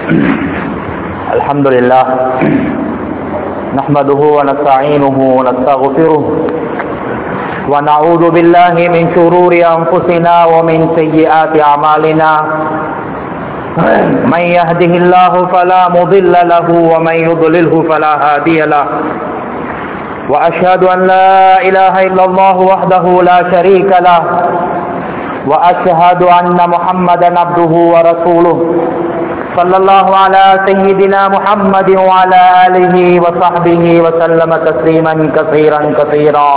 الحمد لله نحمده ونستعينه ونستغفره ونعوذ بالله من شرور أنفسنا ومن سيئات أعمالنا من يهده الله فلا مضل له ومن يضلله فلا هادي له وأشهد أن لا إله إلا الله وحده لا شريك له وأشهد أن محمدا عبده ورسوله صلى الله على سيدنا محمد وعلى آله وصحبه وسلم تسليما كثيرا كثيرا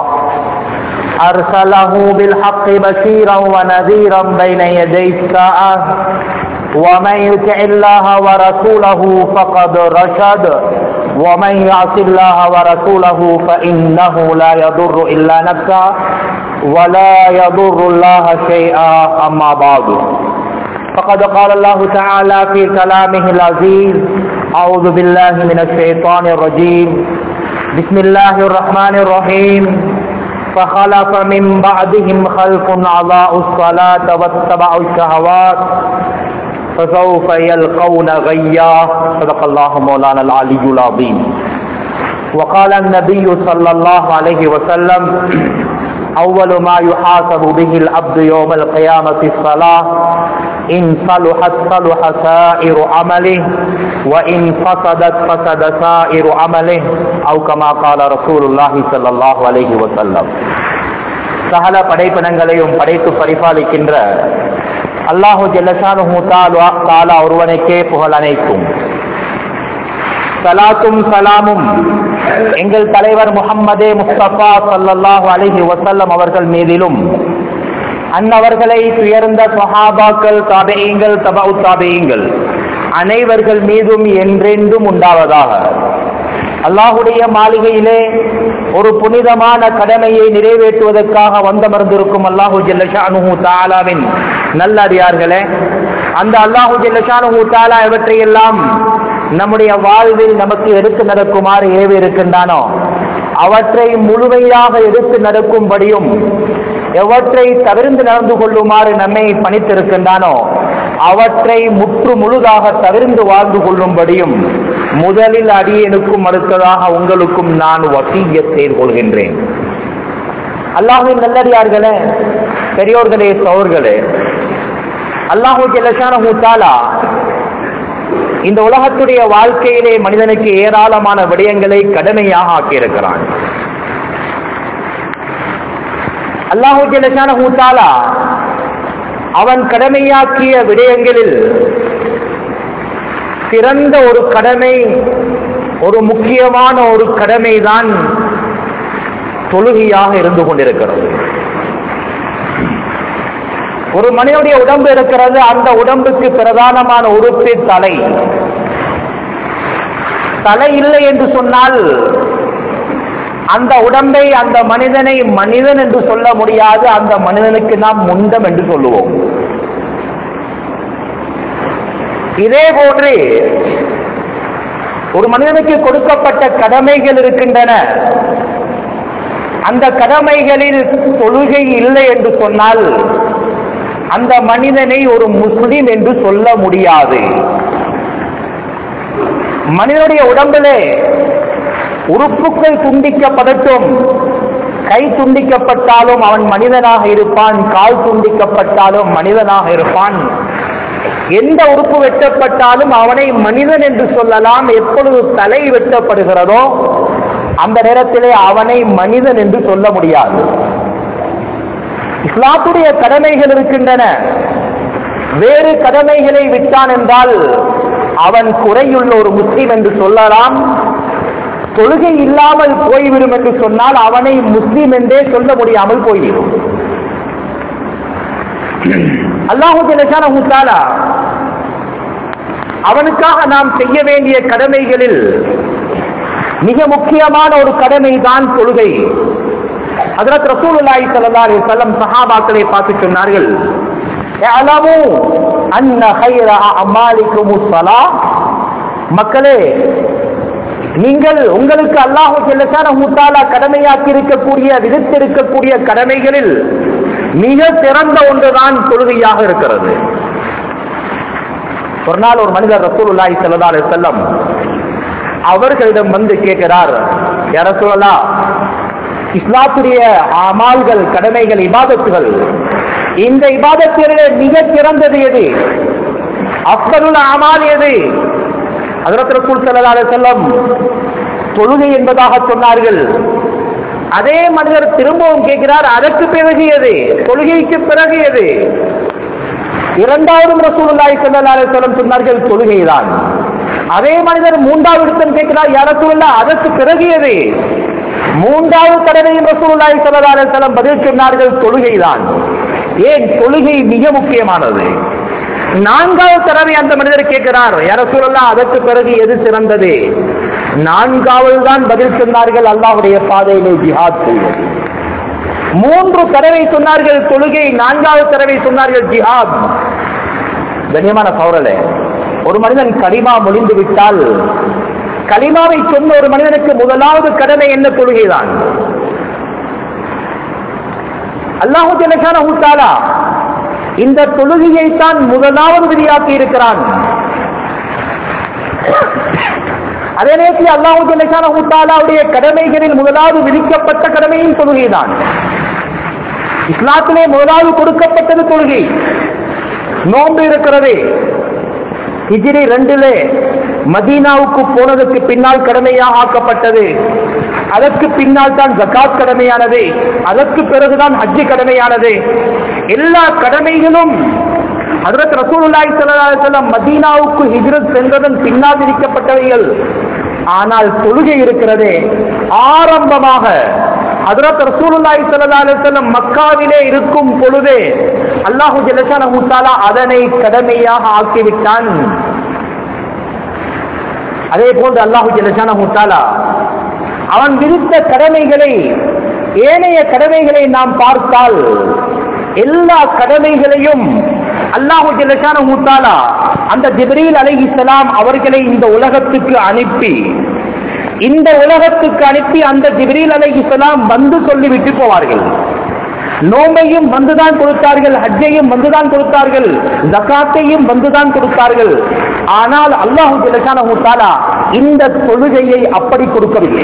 أرسله بالحق بشيرا ونذيرا بين يدي الساعة ومن يطع الله ورسوله فقد رشد ومن يعص الله ورسوله فإنه لا يضر إلا نفسه ولا يضر الله شيئا أما بعد فقد قال الله تعالى في كلامه العزيز أعوذ بالله من الشيطان الرجيم بسم الله الرحمن الرحيم فخلف من بعدهم خلف أضاءوا الصلاة واتبعوا الشهوات فسوف يلقون غيا صدق الله مولانا العلي العظيم وقال النبي صلى الله عليه وسلم أول ما يحاسب به العبد يوم القيامة الصلاة إن صلحت صلح سائر عمله وإن فسدت فسد سائر عمله أو كما قال رسول الله صلى الله عليه وسلم சகல படைப்பினங்களையும் படைத்து பரிபாலிக்கின்ற அல்லாஹு ஜல்லஷானு தாலா ஒருவனுக்கே புகழ் அனைத்தும் சலாத்தும் சலாமும் எங்கள் தலைவர் முகம்மதே முஸ்தபா சல்லல்லாஹு அலிஹி வசல்லம் அவர்கள் மீதிலும் அன்னவர்களை துயர்ந்த சஹாபாக்கள் தாபேயங்கள் தபு தாபேயங்கள் அனைவர்கள் மீதும் என்றென்றும் உண்டாவதாக அல்லாஹுடைய மாளிகையிலே ஒரு புனிதமான கடமையை நிறைவேற்றுவதற்காக வந்தமர்ந்திருக்கும் அல்லாஹு ஜல்லஷானு தாலாவின் நல்லடியார்களே அந்த அல்லாஹு ஜல்லஷானு தாலா இவற்றையெல்லாம் நம்முடைய வாழ்வில் நமக்கு எடுத்து நடக்குமாறு ஏவி இருக்கின்றானோ அவற்றை முழுமையாக எடுத்து நடக்கும்படியும் எவற்றை தவிர்ந்து நடந்து கொள்ளுமாறு நம்மை பணித்திருக்கின்றானோ அவற்றை முற்று முழுதாக தவிர்ந்து வாழ்ந்து கொள்ளும்படியும் முதலில் அடியனுக்கும் அடுத்ததாக உங்களுக்கும் நான் வசீய செய்து கொள்கின்றேன் அல்லாஹின் நல்லடியார்களே பெரியோர்களே சோர்களே அல்லாஹூ ஜெலஷான தாலா இந்த உலகத்துடைய வாழ்க்கையிலே மனிதனுக்கு ஏராளமான விடயங்களை கடமையாக ஆக்கியிருக்கிறான் அல்லாஹூ ஜெலஷான தாலா அவன் கடமையாக்கிய விடயங்களில் சிறந்த ஒரு கடமை ஒரு முக்கியமான ஒரு கடமை தான் தொழுகையாக இருந்து கொண்டிருக்கிறது ஒரு மனிதனுடைய உடம்பு இருக்கிறது அந்த உடம்புக்கு பிரதானமான உறுப்பு தலை தலை இல்லை என்று சொன்னால் அந்த உடம்பை அந்த மனிதனை மனிதன் என்று சொல்ல முடியாது அந்த மனிதனுக்கு நாம் முண்டம் என்று சொல்லுவோம் இதே போன்று ஒரு மனிதனுக்கு கொடுக்கப்பட்ட கடமைகள் இருக்கின்றன அந்த கடமைகளில் தொழுகை இல்லை என்று சொன்னால் அந்த மனிதனை ஒரு முஸ்லிம் என்று சொல்ல முடியாது மனிதனுடைய உடம்பிலே உறுப்புகள் துண்டிக்கப்படட்டும் கை துண்டிக்கப்பட்டாலும் அவன் மனிதனாக இருப்பான் கால் துண்டிக்கப்பட்டாலும் மனிதனாக இருப்பான் எந்த உறுப்பு வெட்டப்பட்டாலும் அவனை மனிதன் என்று சொல்லலாம் எப்பொழுது தலை வெட்டப்படுகிறதோ அந்த நேரத்திலே அவனை மனிதன் என்று சொல்ல முடியாது இஸ்லாத்துடைய கடமைகள் இருக்கின்றன வேறு கடமைகளை விட்டான் என்றால் அவன் குறையுள்ள ஒரு முஸ்லீம் என்று சொல்லலாம் தொழுகை இல்லாமல் போய்விடும் என்று சொன்னால் அவனை முஸ்லீம் என்றே சொல்ல முடியாமல் போய்விடும் அல்லாஹு ஜலசான அவனுக்காக நாம் செய்ய வேண்டிய கடமைகளில் மிக முக்கியமான ஒரு கடமை தான் தொழுகை அதற்கு ரசூலுல்லாஹி ஸல்லல்லாஹு அலைஹி வஸல்லம் சஹாபாக்களை பார்த்து சொன்னார்கள் "இஅலமு அன்ன கைர அமாலிக்குமுஸ் ஸலாஹ்" மக்களே நீங்கள் உங்களுக்கு அல்லாஹு ஜல்லஷானஹு தஆலா கடமையாக்கி இருக்கக்கூடிய விதித்திருக்கக்கூடிய கடமைகளில் மிக சிறந்த ஒன்றுதான் தொழுகையாக இருக்கிறது ஒரு நாள் ஒரு மனிதர் ரசூலுல்லாஹி ஸல்லல்லாஹு அலைஹி வஸல்லம் அவர்களிடம் வந்து கேட்கிறார் யா ரசூலல்லாஹ் இஸ்லாத்துடைய அமால்கள் கடமைகள் இபாதத்துகள் இந்த இபாதத்திலே மிக சிறந்தது எது அப்தலுல் அமால் எது ஹஜரத் ரசூல் ஸல்லல்லாஹு அலைஹி வஸல்லம் தொழுகை என்பதாக சொன்னார்கள் அதே மனிதர் திரும்பவும் கேட்கிறார் அதற்கு பிறகு எது தொழுகைக்கு பிறகு எது இரண்டாவது ரசூலுல்லாஹி ஸல்லல்லாஹு அலைஹி வஸல்லம் சொன்னார்கள் தொழுகைதான் அதே மனிதர் மூன்றாவது இடத்தம் கேட்கிறார் யா ரசூலுல்லாஹ் அதற்கு பிறகு எது மூன்றாவது தடவையும் ரசூலுல்லாஹி ஸல்லல்லாஹு அலைஹி வஸல்லம் பதில் சொன்னார்கள் தொழுகைதான் ஏன் தொழுகை மிக முக்கியமானது நான்காவது தடவை அந்த மனிதர் கேட்கிறார் யார சொல்லலாம் அதற்கு பிறகு எது சிறந்தது நான்காவது தான் பதில் சொன்னார்கள் அல்லாஹ்வுடைய பாதையிலே ஜிஹாத் செய்வது மூன்று தடவை சொன்னார்கள் தொழுகை நான்காவது தடவை சொன்னார்கள் ஜிஹாத் கண்ணியமான சௌரலே ஒரு மனிதன் கலிமா முடிந்து விட்டால் கலிமாவை சொன்ன ஒரு மனிதனுக்கு முதலாவது கடமை என்ன தொழுகைதான் அல்லாஹு ஜலசான ஊத்தாலா இந்த தொழுகையை தான் முதலாவது விதியாக்கி இருக்கிறான் அதே நேரத்தில் அல்லாஹு ஜலசான ஊத்தாலாவுடைய கடமைகளில் முதலாவது விதிக்கப்பட்ட கடமையும் தொழுகைதான் இஸ்லாத்திலே முதலாவது கொடுக்கப்பட்டது தொழுகை நோன்பு இருக்கிறது ஹிஜ்ரி ரெண்டிலே மதீனாவுக்கு போனதுக்கு பின்னால் கடமையாக ஆக்கப்பட்டது அதற்கு பின்னால் தான் ஜகாத் கடமையானது அதற்கு பிறகுதான் ஹஜ்ஜு கடமையானது எல்லா கடமைகளும் ஹஜரத் ரசூலுல்லாஹி ஸல்லல்லாஹு அலைஹி வஸல்லம் மதீனாவுக்கு ஹிஜ்ரத் சென்றதன் பின்னால் விதிக்கப்பட்டவைகள் ஆனால் தொழுகை இருக்கிறதே ஆரம்பமாக ஹஜரத் ரசூலுல்லாஹி ஸல்லல்லாஹு அலைஹி வஸல்லம் மக்காவிலே இருக்கும் பொழுதே அல்லாஹு ஜல்லஷானஹு தஆலா அதனை கடமையாக ஆக்கிவிட்டான் அதே போன்று அல்லாஹு ஜல்லஷானஹு தஆலா அவன் விதித்த கடமைகளை ஏனைய கடமைகளை நாம் பார்த்தால் எல்லா கடமைகளையும் அல்லாஹு ஜல்லஷானஹு தஆலா அந்த ஜிப்ரீல் அலைஹிஸ்ஸலாம் அவர்களை இந்த உலகத்துக்கு அனுப்பி இந்த உலகத்துக்கு அனுப்பி அந்த ஜிப்ரீல் அலைஹிஸ்ஸலாம் வந்து சொல்லிவிட்டு போவார்கள் நோம்பையும் வந்துதான் கொடுத்தார்கள் ஹஜ்ஜையும் வந்துதான் கொடுத்தார்கள் ஜக்காத்தையும் வந்துதான் கொடுத்தார்கள் ஆனால் அல்லாஹு ஜல்லஷானஹு தஆலா இந்த தொழுகையை அப்படி கொடுக்கவில்லை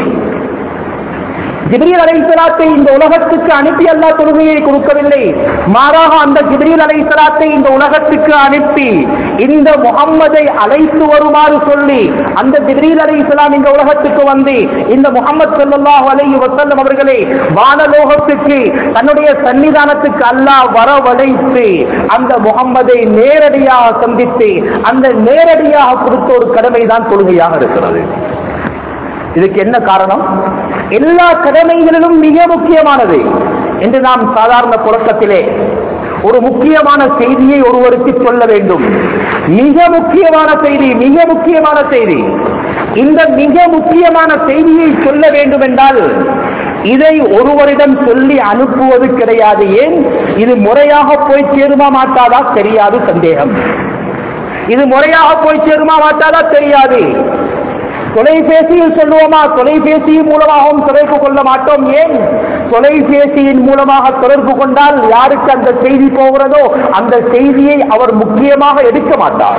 ஜிப்ரீல் அலைஹிஸ்ஸலாத்தை இந்த உலகத்துக்கு அனுப்பி அல்லாஹ் தொழுகையை கொடுக்கவில்லை மாறாக அந்த ஜிப்ரீல் அலைஹிஸ்ஸலாத்தை இந்த உலகத்துக்கு அனுப்பி இந்த முகம்மதை அழைத்து வருமாறு சொல்லி அந்த ஜிப்ரீல் அலைஹிஸ்ஸலாம் இந்த உலகத்துக்கு வந்து இந்த முகமது ஸல்லல்லாஹு அலைஹி வஸல்லம் அவர்களை வானலோகத்துக்கு தன்னுடைய சன்னிதானத்துக்கு அல்லாஹ் வரவழைத்து அந்த முகம்மதை நேரடியாக சந்தித்து அந்த நேரடியாக கொடுத்த ஒரு கடமை தான் தொழுகையாக இருக்கிறது இதுக்கு என்ன காரணம் எல்லா கடமைகளிலும் மிக முக்கியமானது என்று நாம் சாதாரண புழக்கத்திலே ஒரு முக்கியமான செய்தியை ஒருவருக்கு சொல்ல வேண்டும் மிக முக்கியமான செய்தி மிக முக்கியமான செய்தி இந்த மிக முக்கியமான செய்தியை சொல்ல வேண்டும் என்றால் இதை ஒருவரிடம் சொல்லி அனுப்புவது கிடையாது ஏன் இது முறையாக போய் சேருமா மாட்டாதா தெரியாது சந்தேகம் இது முறையாக போய் சேருமா மாட்டாதா தெரியாது தொலைபேசியில் சொல்லுவோமா தொலைபேசியின் மூலமாகவும் தொடர்பு கொள்ள மாட்டோம் ஏன் தொலைபேசியின் மூலமாக தொடர்பு கொண்டால் யாருக்கு அந்த செய்தி போகிறதோ அந்த செய்தியை அவர் முக்கியமாக எடுக்க மாட்டார்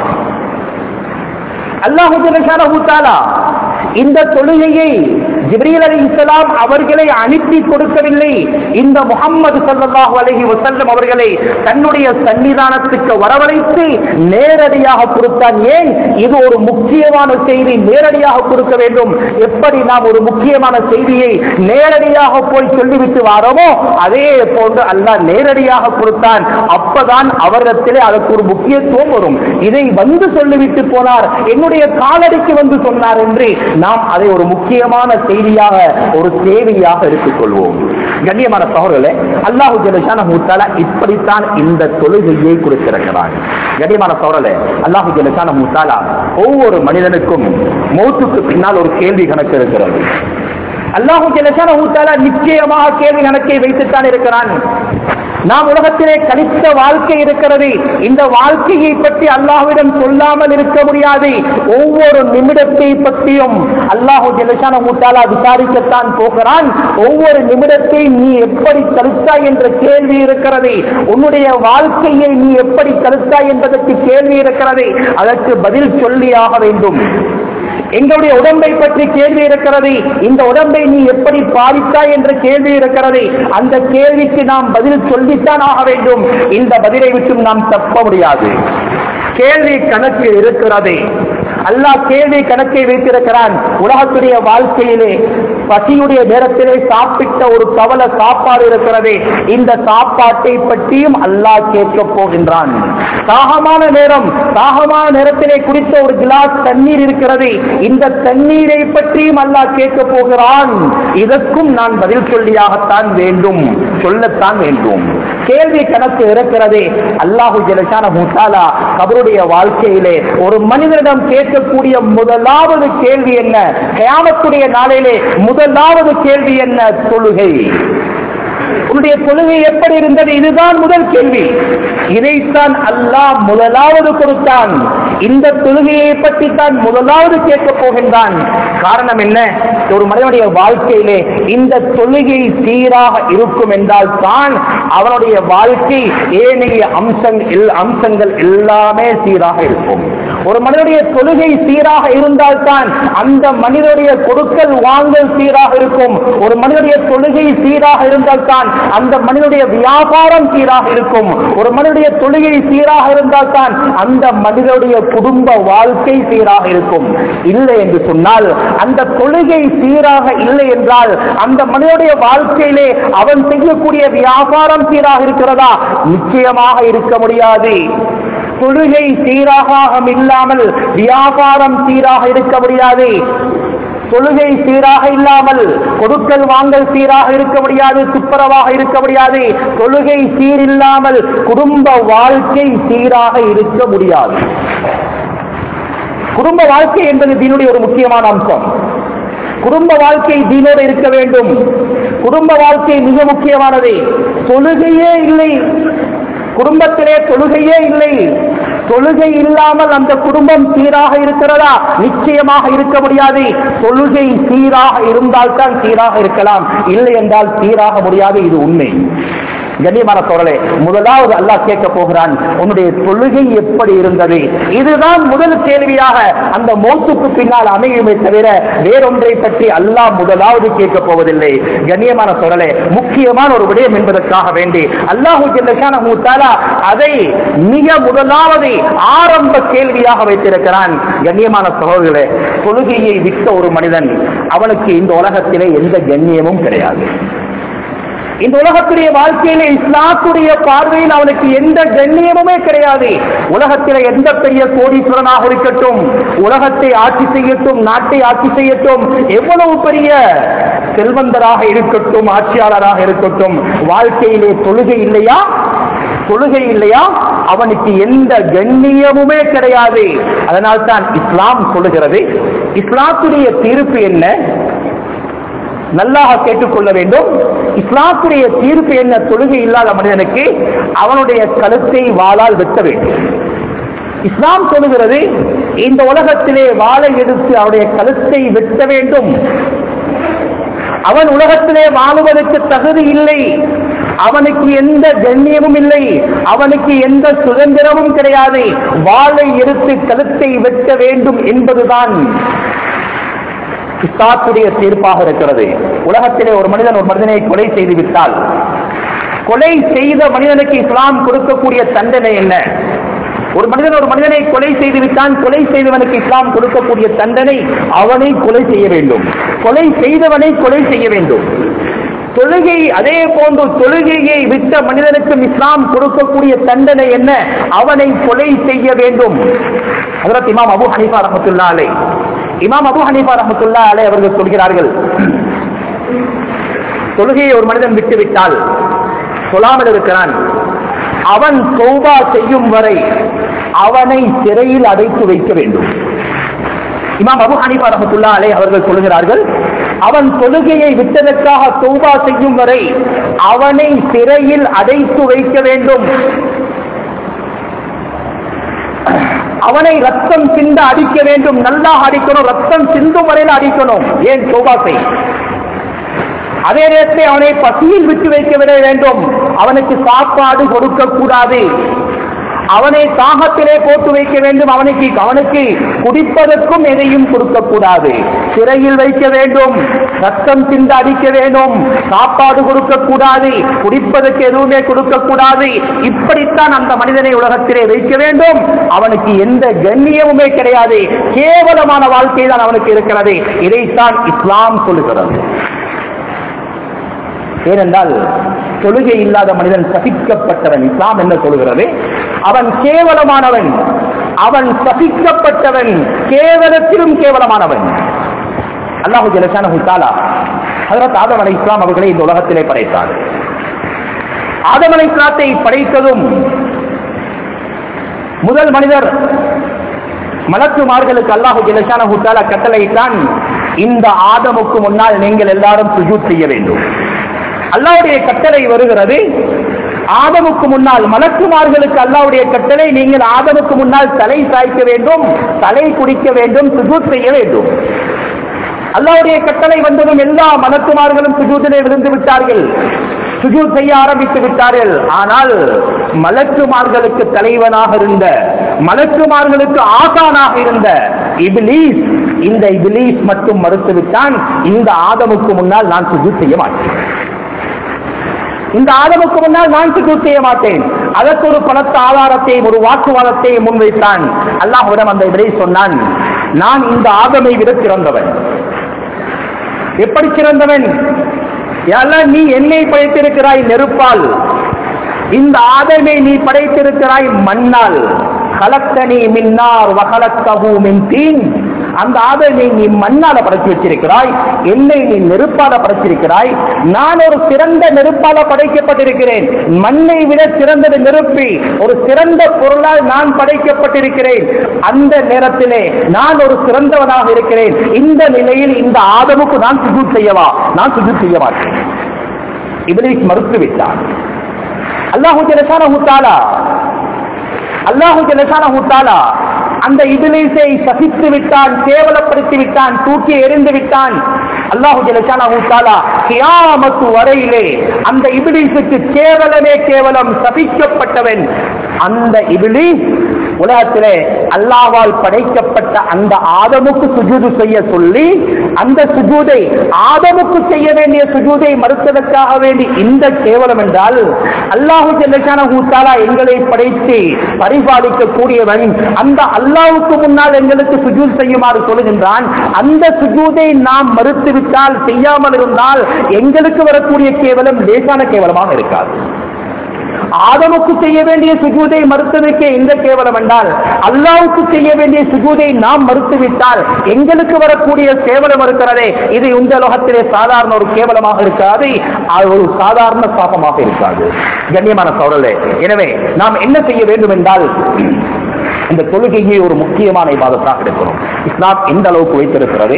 அல்லாஹு ஜல்லஷானஹு தஆலா இந்த தொழுகையை ஜிப்ரீல் அலைஹிஸ்ஸலாம் அவர்களை அனுப்பி கொடுக்கவில்லை இந்த முகம்மது ஸல்லல்லாஹு அலைஹி வஸல்லம் அவர்களை தன்னுடைய சன்னிதானத்துக்கு வரவழைத்து நேரடியாக கொடுத்தான் ஏன் இது ஒரு முக்கியமான செய்தி நேரடியாக கொடுக்க வேண்டும் எப்படி நாம் ஒரு முக்கியமான செய்தியை நேரடியாக போய் சொல்லிவிட்டு வாரோமோ அதே போன்று அல்லாஹ் நேரடியாக கொடுத்தான் அப்பதான் அவரிடத்திலே அதற்கு ஒரு முக்கியத்துவம் வரும் இதை வந்து சொல்லிவிட்டு போனார் என்னுடைய காலடிக்கு வந்து சொன்னார் என்று நாம் அதை ஒரு முக்கியமான செய்தியாக ஒரு தேவையாக எடுத்துக்கொள்வோம் கண்ணியமான சகோதரர்களே அல்லாஹு ஜலஷானஹு தஆலா இப்படித்தான் இந்த தொழுகையை கொடுத்திருக்கிறான் கண்ணியமான சகோதரர்களே அல்லாஹு ஜலஷானஹு தஆலா ஒவ்வொரு மனிதனுக்கும் மௌத்துக்கு பின்னால் ஒரு கேள்வி கணக்கு இருக்கிறது அல்லாஹு ஜெலசான ஊத்தால நிச்சயமாக கேள்வி கணக்கை வைத்துத்தான் இருக்கிறான் நாம் உலகத்திலே கழித்த வாழ்க்கை இருக்கிறது இந்த வாழ்க்கையை பற்றி அல்லாஹ்விடம் சொல்லாமல் இருக்க முடியாது ஒவ்வொரு நிமிடத்தை பற்றியும் அல்லாஹு ஜெலசான ஊத்தாலா விசாரிக்கத்தான் போகிறான் ஒவ்வொரு நிமிடத்தை நீ எப்படி கழித்தாய் என்ற கேள்வி இருக்கிறது உன்னுடைய வாழ்க்கையை நீ எப்படி கழித்தாய் என்பதற்கு கேள்வி இருக்கிறது அதற்கு பதில் சொல்லியாக வேண்டும் எங்களுடைய உடம்பை பற்றி கேள்வி இருக்கிறது இந்த உடம்பை நீ எப்படி பாதித்தாய் என்ற கேள்வி இருக்கிறது அந்த கேள்விக்கு நாம் பதில் சொல்லித்தான் ஆக வேண்டும் இந்த பதிலை விட்டு நாம் தப்ப முடியாது கேள்வி கணக்கு இருக்கிறது அல்லாஹ் கேள்வி கணக்கை வைத்திருக்கிறான் உலகத்துடைய வாழ்க்கையிலே பசியுடைய நேரத்திலே சாப்பிட்ட ஒரு கவல சாப்பாடு இருக்கிறது இந்த சாப்பாட்டை பற்றியும் அல்லாஹ் கேட்க போகின்றான் தாகமான நேரம் தாகமான நேரத்திலே குடித்த ஒரு கிளாஸ் தண்ணீர் இருக்கிறது இந்த தண்ணீரை பற்றியும் அல்லாஹ் கேட்க போகிறான் இதற்கும் நான் பதில் சொல்லியாகத்தான் வேண்டும் சொல்லத்தான் வேண்டும் கேள்வி கணக்கு இருக்கிறது அல்லாஹு ஜலசான முத்தாலா கபருடைய வாழ்க்கையிலே ஒரு மனிதனிடம் கேட்கக்கூடிய முதலாவது கேள்வி என்ன கயாமத்துடைய நாளிலே முதலாவது கேள்வி என்ன தொழுகை உன்னுடைய தொழுகை எப்படி இருந்தது இதுதான் முதல் கேள்வி இதைத்தான் அல்லாஹ் முதலாவது கொடுத்தான் இந்த தொழுகையை பற்றி தான் முதலாவது கேட்கப் போகின்றான் காரணம் என்ன ஒரு மனிதனுடைய வாழ்க்கையிலே இந்த தொழுகை சீராக இருக்கும் என்றால் தான் அவனுடைய வாழ்க்கை ஏனைய அம்சங்கள் அம்சங்கள் எல்லாமே சீராக இருக்கும் ஒரு மனிதனுடைய தொழுகை சீராக இருந்தால் தான் அந்த மனிதனுடைய கொடுக்கல் வாங்கல் சீராக இருக்கும் ஒரு மனிதனுடைய தொழுகை சீராக இருந்தால் தான் அந்த மனிதனுடைய வியாபாரம் சீராக இருக்கும் ஒரு மனிதனுடைய தொழுகை சீராக இருந்தால் தான் அந்த மனிதனுடைய குடும்ப வாழ்க்கை சீராக இருக்கும் இல்லை என்று சொன்னால் அந்த தொழுகை சீராக இல்லை என்றால் அந்த மனிதனுடைய வாழ்க்கையிலே அவன் செய்யக்கூடிய வியாபாரம் சீராக இருக்கிறதா நிச்சயமாக இருக்க முடியாது தொழுகை சீராக இல்லாமல் வியாபாரம் சீராக இருக்க முடியாது தொழுகை சீராக இல்லாமல் கொடுக்கல் வாங்கல் சீராக இருக்க முடியாது துப்புரவாக இருக்க முடியாது தொழுகை சீரில்லாமல் குடும்ப வாழ்க்கை சீராக இருக்க முடியாது குடும்ப வாழ்க்கை என்பது தீனுடைய ஒரு முக்கியமான அம்சம் குடும்ப வாழ்க்கை தீனோடு இருக்க வேண்டும் குடும்ப வாழ்க்கை மிக முக்கியமானது தொழுகையே இல்லை குடும்பத்திலே தொழுகையே இல்லை தொழுகை இல்லாமல் அந்த குடும்பம் சீராக இருக்கிறதா நிச்சயமாக இருக்க முடியாது தொழுகை சீராக இருந்தால்தான் சீராக இருக்கலாம் இல்லை என்றால் சீராக முடியாது இது உண்மை கண்ணியமான தோழலே முதலாவது அல்லாஹ் கேட்க போகிறான் உன்னுடைய தொழுகை எப்படி இருந்தது இதுதான் முதல் கேள்வியாக அந்த மௌத்துக்கு பின்னால் அமையுமே தவிர வேறொன்றை பற்றி அல்லாஹ் முதலாவது கேட்க போவதில்லை கண்ணியமான தோழலே முக்கியமான ஒரு விடயம் என்பதற்காக வேண்டி அல்லாஹு ஜல்லஷானஹு தஆலா அதை மிக முதலாவது ஆரம்ப கேள்வியாக வைத்திருக்கிறான் கண்ணியமான சகோதரர்களே தொழுகையை விட்ட ஒரு மனிதன் அவனுக்கு இந்த உலகத்திலே எந்த கண்ணியமும் கிடையாது இந்த உலகத்துடைய வாழ்க்கையில இஸ்லாத்துடைய பார்வையில் அவனுக்கு எந்த கண்ணியமுமே கிடையாது உலகத்தில எந்த பெரிய கோடீஸ்வரனாக இருக்கட்டும் உலகத்தை ஆட்சி செய்யட்டும் நாட்டை ஆட்சி செய்யட்டும் எவ்வளவு பெரிய செல்வந்தராக இருக்கட்டும் ஆட்சியாளராக இருக்கட்டும் வாழ்க்கையிலே தொழுகை இல்லையா தொழுகை இல்லையா அவனுக்கு எந்த கண்ணியமுமே கிடையாது அதனால் தான் இஸ்லாம் சொல்லுகிறது இஸ்லாத்துடைய தீர்ப்பு என்ன நல்லாக கேட்டுக்கொள்ள வேண்டும் இஸ்லாத்துடைய தீர்ப்பு என்ன தொழுகை இல்லாத மனிதனுக்கு அவனுடைய கழுத்தை வாளால் வெட்ட வேண்டும் இஸ்லாம் சொல்லுகிறது இந்த உலகத்திலே வாளை எடுத்து அவனுடைய கழுத்தை வெட்ட வேண்டும் அவன் உலகத்திலே வாழுவதற்கு தகுதி இல்லை அவனுக்கு எந்த கண்ணியமும் இல்லை அவனுக்கு எந்த சுதந்திரமும் கிடையாது வாளை எடுத்து கழுத்தை வெட்ட வேண்டும் என்பதுதான் இஸ்லாத்துடைய தீர்ப்பாக இருக்கிறது உலகத்திலே ஒரு மனிதன் ஒரு மனிதனை கொலை செய்து விட்டால் கொலை செய்த மனிதனுக்கு இஸ்லாம் கொடுக்கக்கூடிய தண்டனை என்ன ஒரு மனிதன் ஒரு மனிதனை கொலை செய்து விட்டான் கொலை செய்தவனுக்கு இஸ்லாம் கொடுக்கக்கூடிய தண்டனை அவனை கொலை செய்ய வேண்டும் கொலை செய்தவனை கொலை செய்ய வேண்டும் தொழுகை அதே போன்று தொழுகையை விட்ட மனிதனுக்கும் இஸ்லாம் கொடுக்கக்கூடிய தண்டனை என்ன அவனை கொலை செய்ய வேண்டும் அதற்கு இமாம் அபு ஹனீஃபா ரஹமத்துல்லா அலை இமாம் அபு ஹனீஃபா ரஹமத்துல்லா அலை அவர்கள் சொல்கிறார்கள் தொழுகையை ஒரு மனிதன் விட்டு விட்டால் சொல்லாமல் இருக்கிறான் அவன் சௌபா செய்யும் வரை அவனை சிறையில் அடைத்து வைக்க வேண்டும் இமாம் அபு ஹனீஃபா ரஹமத்துல்லா அலை அவர்கள் சொல்கிறார்கள் அவன் தொழுகையை விட்டதற்காக தௌபா செய்யும் வரை அவனை சிறையில் அடைத்து வைக்க வேண்டும் அவனை ரத்தம் சிந்த அடிக்க வேண்டும் நல்லா அடிக்கணும் ரத்தம் சிந்தும் வரையில் அடிக்கணும் ஏன் தௌபா செய் அதே நேரத்தில் அவனை பசியில் விட்டு வைக்க விட வேண்டும் அவனுக்கு சாப்பாடு கொடுக்க கூடாது அவனை தாகத்திலே போட்டு வைக்க வேண்டும் அவனுக்கு அவனுக்கு குடிப்பதற்கும் எதையும் கொடுக்க கூடாது சிறையில் வைக்க வேண்டும் ரத்தம் சிந்த அடிக்க வேண்டும் சாப்பாடு கொடுக்க கூடாது குடிப்பதற்கு எதுவுமே கொடுக்க கூடாது இப்படித்தான் அந்த மனிதனை உலகத்திலே வைக்க வேண்டும் அவனுக்கு எந்த கண்ணியமுமே கிடையாது கேவலமான வாழ்க்கை தான் அவனுக்கு இருக்கிறது இதைத்தான் இஸ்லாம் சொல்லுகிறது ஏனென்றால் தொழுகை இல்லாத மனிதன் சபிக்கப்பட்டவன் இஸ்லாம் என்ன சொல்கிறது அவன் கேவலமானவன் அவன் சபிக்கப்பட்டவன் கேவலத்திலும் கேவலமானவன் அல்லாஹு ஜலசானஹு தாலா ஹஜரத் ஆதம் அலை இஸ்லாம் அவர்களை இந்த உலகத்திலே படைத்தார் ஆதம் அலை இஸ்லாத்தை படைத்ததும் முதல் மனிதர் மலக்குமார்களுக்கு அல்லாஹு ஜலசானஹு தாலா கட்டளையிட்டான் இந்த ஆதமுக்கு முன்னால் நீங்கள் எல்லாரும் சுஜூத் செய்ய வேண்டும் அல்லாவுடைய கட்டளை வருகிறது ஆதமுக்கு முன்னால் மலக்குமார்களுக்கு அல்லாவுடைய கட்டளை நீங்கள் ஆதமுக்கு முன்னால் தலை சாய்க்க வேண்டும் தலை குடிக்க வேண்டும் சுஜூத் செய்ய வேண்டும் அல்லாவுடைய கட்டளை வந்ததும் எல்லா மலக்குமார்களும் சுஜூத்திலே விழுந்து விட்டார்கள் சுஜூத் செய்ய ஆரம்பித்து விட்டார்கள் ஆனால் மலக்குமார்களுக்கு தலைவனாக இருந்த மலக்குமார்களுக்கு ஆசானாக இருந்த இபிலீஸ் இந்த இபிலீஸ் மட்டும் மறுத்துவிட்டான் இந்த ஆதமுக்கு முன்னால் நான் சுஜூத் செய்ய மாட்டேன் இந்த ஆதமுக்கு முன்னால் நான் சுஜூத் செய்ய மாட்டேன் அதற்கு ஒரு பலத்த ஆதாரத்தையும் ஒரு வாக்குவாதத்தையும் முன்வைத்தான் அல்லாஹ்விடம் அந்த விடை சொன்னான் நான் இந்த ஆதமை விட சிறந்தவன் எப்படி சிறந்தவன் எல்லாம் நீ என்னை படைத்திருக்கிறாய் நெருப்பால் இந்த ஆதமை நீ படைத்திருக்கிறாய் மண்ணால் கலத்தனி மின்னார் வகலத்தகு மின் தீன் அந்த ஆதமை நீ மண்ணால படைச்சு வச்சிருக்கிறாய் என்னை நீ நெருப்பால படைச்சிருக்கிறாய் நான் ஒரு சிறந்த நெருப்பால படைக்கப்பட்டிருக்கிறேன் மண்ணை விட சிறந்தது நெருப்பி ஒரு சிறந்த பொருளால் நான் படைக்கப்பட்டிருக்கிறேன் அந்த நேரத்திலே நான் ஒரு சிறந்தவனாக இருக்கிறேன் இந்த நிலையில் இந்த ஆதமுக்கு நான் சுஜூத் செய்யவா நான் சுஜூத் செய்ய மாட்டேன் இபிலிஸ் மறுத்து விட்டான் அல்லாஹு ஜலசானஹு தாலா அல்லாஹு ஜலசானஹு தாலா அந்த இபிலிஸை சசித்து விட்டான் கேவலப்படுத்தி விட்டான் தூக்கி எறிந்து விட்டான் அல்லாஹு ஜலசானஹு தாலா கியாமத்து வரையிலே அந்த இபிலிஸுக்கு கேவலமே கேவலம் சபிக்கப்பட்டவன் அந்த இபிலிஸ் உலகத்திலே அல்லாவால் படைக்கப்பட்ட அந்த ஆதமுக்கு சுஜூது செய்ய சொல்லி அந்த சுஜூதை ஆதமுக்கு செய்ய வேண்டிய சுஜூதை மறுத்ததற்காக வேண்டி இந்த கேவலம் என்றால் அல்லாஹு ஜல்லஷானஹு தஆலா எங்களை படைத்து பரிபாலிக்க கூடியவன் அந்த அல்லாஹ்வுக்கு முன்னால் எங்களுக்கு சுஜூத் செய்யுமாறு சொல்லுகின்றான் அந்த சுஜூதை நாம் மறுத்துவிட்டால் செய்யாமல் இருந்தால் எங்களுக்கு வரக்கூடிய கேவலம் லேசான கேவலமாக இருக்காது ஆதமுக்கு செய்ய வேண்டிய சுஜூதை மறுத்ததற்கே இந்த கேவலம் என்றால் அல்லாவுக்கு செய்ய வேண்டிய சுஜூதை நாம் மறுத்துவிட்டால் எங்களுக்கு வரக்கூடிய கேவலம் இருக்கிறதே இது இந்த லோகத்திலே சாதாரண ஒரு கேவலமாக இருக்காது அது ஒரு சாதாரண சாபமாக இருக்காது கண்ணியமான சோழலே எனவே நாம் என்ன செய்ய வேண்டும் என்றால் இந்த தொழுகையை ஒரு முக்கியமான இபாதத்தாக எடுக்கணும் இஸ்லாம் எந்த அளவுக்கு வைத்திருக்கிறது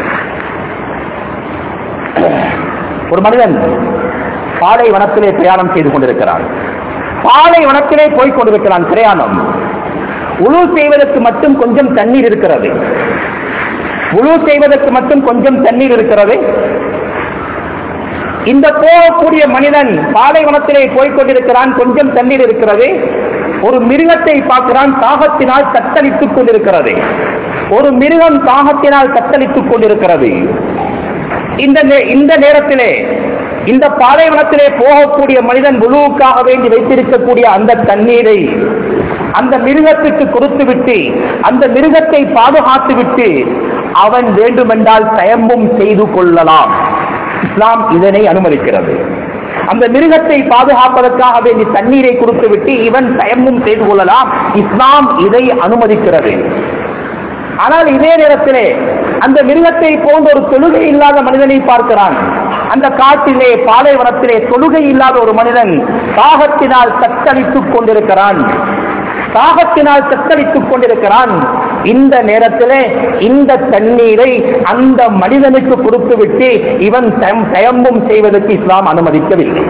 ஒரு மனிதன் பாலை வனத்திலே பிரயாணம் செய்து கொண்டிருக்கிறான் பாலை வனத்திலே போய் கொண்டிருக்கிறான் பிரயாணம் உழு செய்வதற்கு மட்டும் கொஞ்சம் தண்ணீர் இருக்கிறது உழு செய்வதற்கு மட்டும் கொஞ்சம் தண்ணீர் இருக்கிறது இந்த போகக்கூடிய மனிதன் பாலைவனத்திலே போய் கொண்டிருக்கிறான் கொஞ்சம் தண்ணீர் இருக்கிறது ஒரு மிருகத்தை பார்க்கிறான் தாகத்தினால் தத்தளித்துக் கொண்டிருக்கிறது ஒரு மிருகம் தாகத்தினால் தத்தளித்துக் கொண்டிருக்கிறது இந்த நே- இந்த நேரத்திலே இந்த பாலைவனத்திலே போகக்கூடிய மனிதன் முழுவுக்காக வேண்டி வைத்திருக்கக்கூடிய அந்த தண்ணீரை அந்த மிருகத்துக்கு கொடுத்து விட்டு அந்த மிருகத்தை பாதுகாத்து விட்டு அவன் வேண்டுமென்றால் தயம்பும் செய்து கொள்ளலாம் இஸ்லாம் இதனை அனுமதிக்கிறது அந்த மிருகத்தை பாதுகாப்பதற்காக வேண்டி தண்ணீரை கொடுத்து விட்டு இவன் தயம்பும் செய்து கொள்ளலாம் இஸ்லாம் இதை அனுமதிக்கிறது ஆனால் இதே நேரத்திலே அந்த மிருகத்தை போன்ற ஒரு தொழுகை இல்லாத மனிதனை பார்க்கிறான் அந்த காட்டிலே பாலைவனத்திலே தொழுகை இல்லாத ஒரு மனிதன் தாகத்தினால் தத்தளித்துக் கொண்டிருக்கிறான் தாகத்தினால் தத்தளித்துக் கொண்டிருக்கிறான் இந்த நேரத்திலே இந்த தண்ணீரை அந்த மனிதனுக்கு கொடுத்துவிட்டு இவன் தயம்- தயம்பும் செய்வதற்கு இஸ்லாம் அனுமதிக்கவில்லை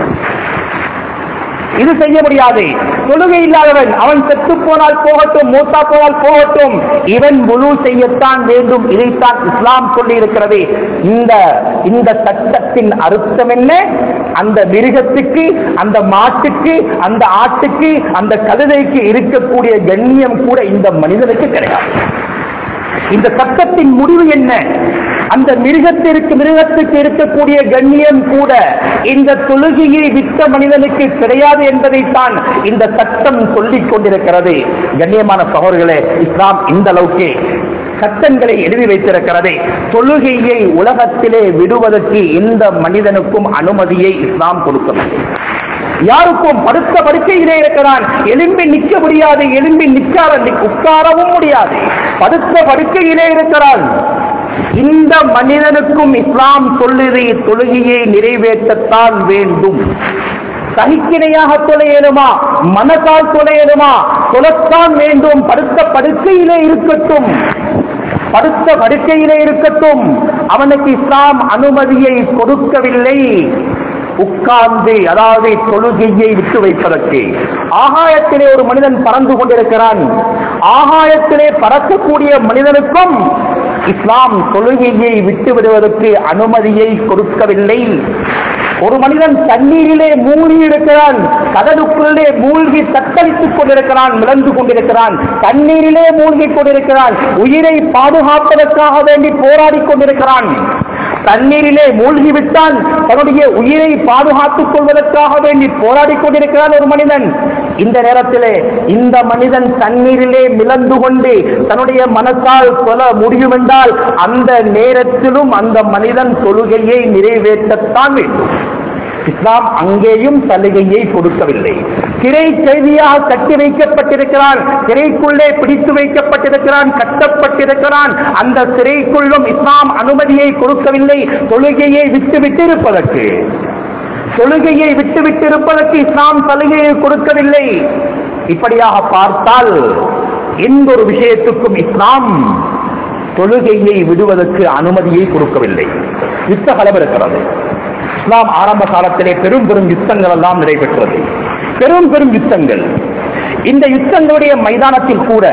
இது செய்ய முடியாது தொழுகை இல்லாதவன் அவன் செத்து போனால் போகட்டும் மூத்தா போனால் போகட்டும் இவன் முழு செய்யத்தான் வேண்டும் இதைத்தான் இஸ்லாம் சொல்லி இருக்கிறது இந்த இந்த சட்டத்தின் அர்த்தம் என்ன அந்த மிருகத்துக்கு அந்த மாட்டுக்கு அந்த ஆட்டுக்கு அந்த கழுதைக்கு இருக்கக்கூடிய கண்ணியம் கூட இந்த மனிதனுக்கு கிடையாது இந்த சட்டத்தின் முடிவு என்ன அந்த மிருகத்திற்கு மிருகத்துக்கு இருக்கக்கூடிய கண்ணியம் கூட இந்த தொழுகையை விட்ட மனிதனுக்கு கிடையாது என்பதைத்தான் இந்த சட்டம் சொல்லிக் கொண்டிருக்கிறது கண்ணியமான சகோதரர்களே இஸ்லாம் இந்த அளவுக்கு சட்டங்களை எழுதி வைத்திருக்கிறது தொழுகையை உலகத்திலே விடுவதற்கு எந்த மனிதனுக்கும் அனுமதியை இஸ்லாம் கொடுக்கவில்லை யாருக்கும் படுத்த படுக்கையிலே இருக்கிறான் எலும்பி நிற்க முடியாது எலும்பி நிற்கார உட்காரவும் முடியாது படுத்த படுக்கையிலே இருக்கிறான் இந்த மனிதனுக்கும் இஸ்லாம் சொல்லுது தொழுகையை நிறைவேற்றத்தான் வேண்டும் சகிக்கிணையாக தொலையலுமா மனசால் தொலையலுமா தொலைத்தான் வேண்டும் படுத்த படுக்கையிலே இருக்கட்டும் படுத்த படுக்கையிலே இருக்கட்டும் அவனுக்கு இஸ்லாம் அனுமதியை கொடுக்கவில்லை உட்கார்ந்து அதாவது தொழுகையை விட்டு வைப்பதற்கு ஆகாயத்திலே ஒரு மனிதன் பறந்து கொண்டிருக்கிறான் ஆகாயத்திலே பறக்கக்கூடிய மனிதனுக்கும் இஸ்லாம் தொழுகையை விட்டு விடுவதற்கு அனுமதியை கொடுக்கவில்லை ஒரு மனிதன் தண்ணீரிலே மூழ்கி இருக்கிறான் கடலுக்குள்ளே மூழ்கி தத்தளித்துக் கொண்டிருக்கிறான் மிளந்து கொண்டிருக்கிறான் தண்ணீரிலே மூழ்கி கொண்டிருக்கிறான் உயிரை பாதுகாப்பதற்காக வேண்டி போராடி கொண்டிருக்கிறான் தண்ணீரிலே மூழ்கி விட்டான் தன்னுடைய உயிரை பாதுகாத்துக் கொள்வதற்காக வேண்டி போராடி கொண்டிருக்கிறான் ஒரு மனிதன் இந்த நேரத்திலே இந்த மனிதன் தண்ணீரிலே மிளந்து கொண்டு தன்னுடைய மனத்தால் சொல்ல முடியும் என்றால் அந்த நேரத்திலும் அந்த மனிதன் தொழுகையை நிறைவேற்றத்தான் வேண்டும் இஸ்லாம் அங்கேயும் சலுகையை கொடுக்கவில்லை சிறை கைதியாக கட்டி வைக்கப்பட்டிருக்கிறான் சிறைக்குள்ளே பிடித்து வைக்கப்பட்டிருக்கிறான் கட்டப்பட்டிருக்கிறான் அந்த சிறைக்குள்ளும் இஸ்லாம் அனுமதியை கொடுக்கவில்லை தொழுகையை விட்டு விட்டு இருப்பதற்கு தொழுகையை விட்டு விட்டு இருப்பதற்கு இஸ்லாம் சலுகையை கொடுக்கவில்லை இப்படியாக பார்த்தால் எந்த ஒரு விஷயத்துக்கும் இஸ்லாம் தொழுகையை விடுவதற்கு அனுமதியை கொடுக்கவில்லை யுத்த கலம் இருக்கிறது இஸ்லாம் ஆரம்ப காலத்திலே பெரும் பெரும் யுத்தங்கள் எல்லாம் நடைபெற்றது பெரும் பெரும் யுத்தங்கள் இந்த யுத்தங்களுடைய மைதானத்தில் கூட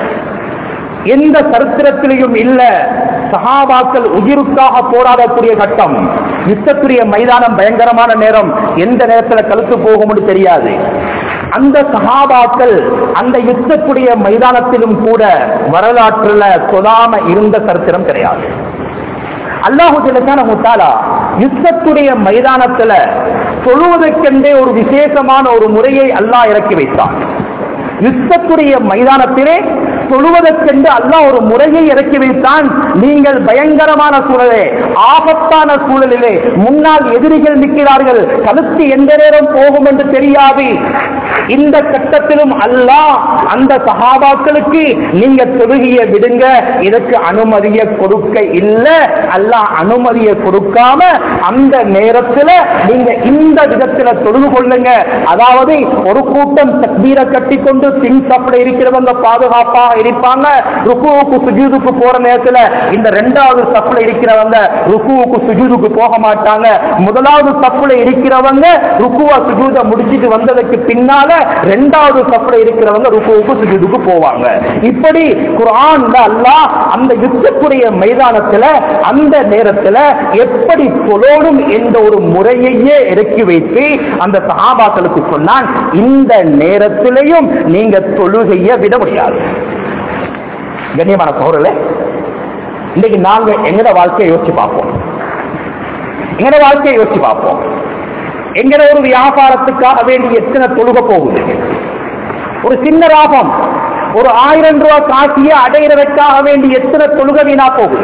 எந்த சரித்திரத்திலையும் இல்ல சகாபாக்கள் உயிருக்காக போராடக்கூடிய கட்டம் யுத்தத்துடைய மைதானம் பயங்கரமான நேரம் எந்த நேரத்துல கழுத்து போகும்னு தெரியாது அந்த சகாபாக்கள் அந்த யுத்தத்துடைய மைதானத்திலும் கூட வரலாற்றுல சொல்லாம இருந்த சரித்திரம் கிடையாது அல்லாஹு ஜல்லஷானஹு முத்தாலா யுத்தத்துடைய மைதானத்துல தொழுவதற்கென்றே ஒரு விசேஷமான ஒரு முறையை அல்லாஹ் இறக்கி வைத்தான் யுத்தத்துடைய மைதானத்திலே தொழுவதற்கென்று அல்லாஹ் ஒரு முறையை இறக்கி வைத்தான் நீங்கள் பயங்கரமான சூழலே ஆபத்தான சூழலிலே முன்னால் எதிரிகள் நிற்கிறார்கள் கழுத்து எந்த நேரம் போகும் என்று தெரியாது இந்த கட்டத்திலும் அல்லாஹ் அந்த சகாபாக்களுக்கு நீங்க தொழுகையை விடுங்க இதற்கு அனுமதியை கொடுக்க இல்ல அல்லாஹ் அனுமதியை கொடுக்காம அந்த நேரத்துல நீங்க இந்த விதத்துல தொழுது கொள்ளுங்க அதாவது ஒரு கூட்டம் தக்பீரை கட்டிக்கொண்டு பின் சாப்பிட இருக்கிறவங்க பாதுகாப்பாக இருப்பாங்க ருக்குவுக்கு சுஜூதுக்கு போற நேரத்துல இந்த ரெண்டாவது சப்புல இருக்கிறவங்க ருக்குவுக்கு சுஜூதுக்கு போக மாட்டாங்க முதலாவது சப்புல இருக்கிறவங்க ருக்குவா சுஜூத முடிச்சிட்டு வந்ததுக்கு பின்னால ரெண்டாவது சப்புல இருக்கிறவங்க ருக்குவுக்கு சுஜூதுக்கு போவாங்க இப்படி குர்ஆன்ல அல்லாஹ் அந்த யுத்தத்துடைய மைதானத்துல அந்த நேரத்துல எப்படி தொழணும் என்ற ஒரு முறையையே இறக்கி வைத்து அந்த சஹாபாக்களுக்கு சொன்னான் இந்த நேரத்திலையும் நீங்க தொழுகையை விட முடியாது கண்ணியமான சோழர்களே இன்னைக்கு நாங்க எங்கட வாழ்க்கையை யோசிச்சு பார்ப்போம் எங்கட வாழ்க்கையை யோசிச்சு பார்ப்போம் எங்கட ஒரு வியாபாரத்துக்காக வேண்டி எத்தனை தொழுக போகுது ஒரு சின்ன லாபம் ஒரு ஆயிரம் ரூபாய் காசியை அடையிறதுக்காக வேண்டி எத்தனை தொழுக வீணா போகுது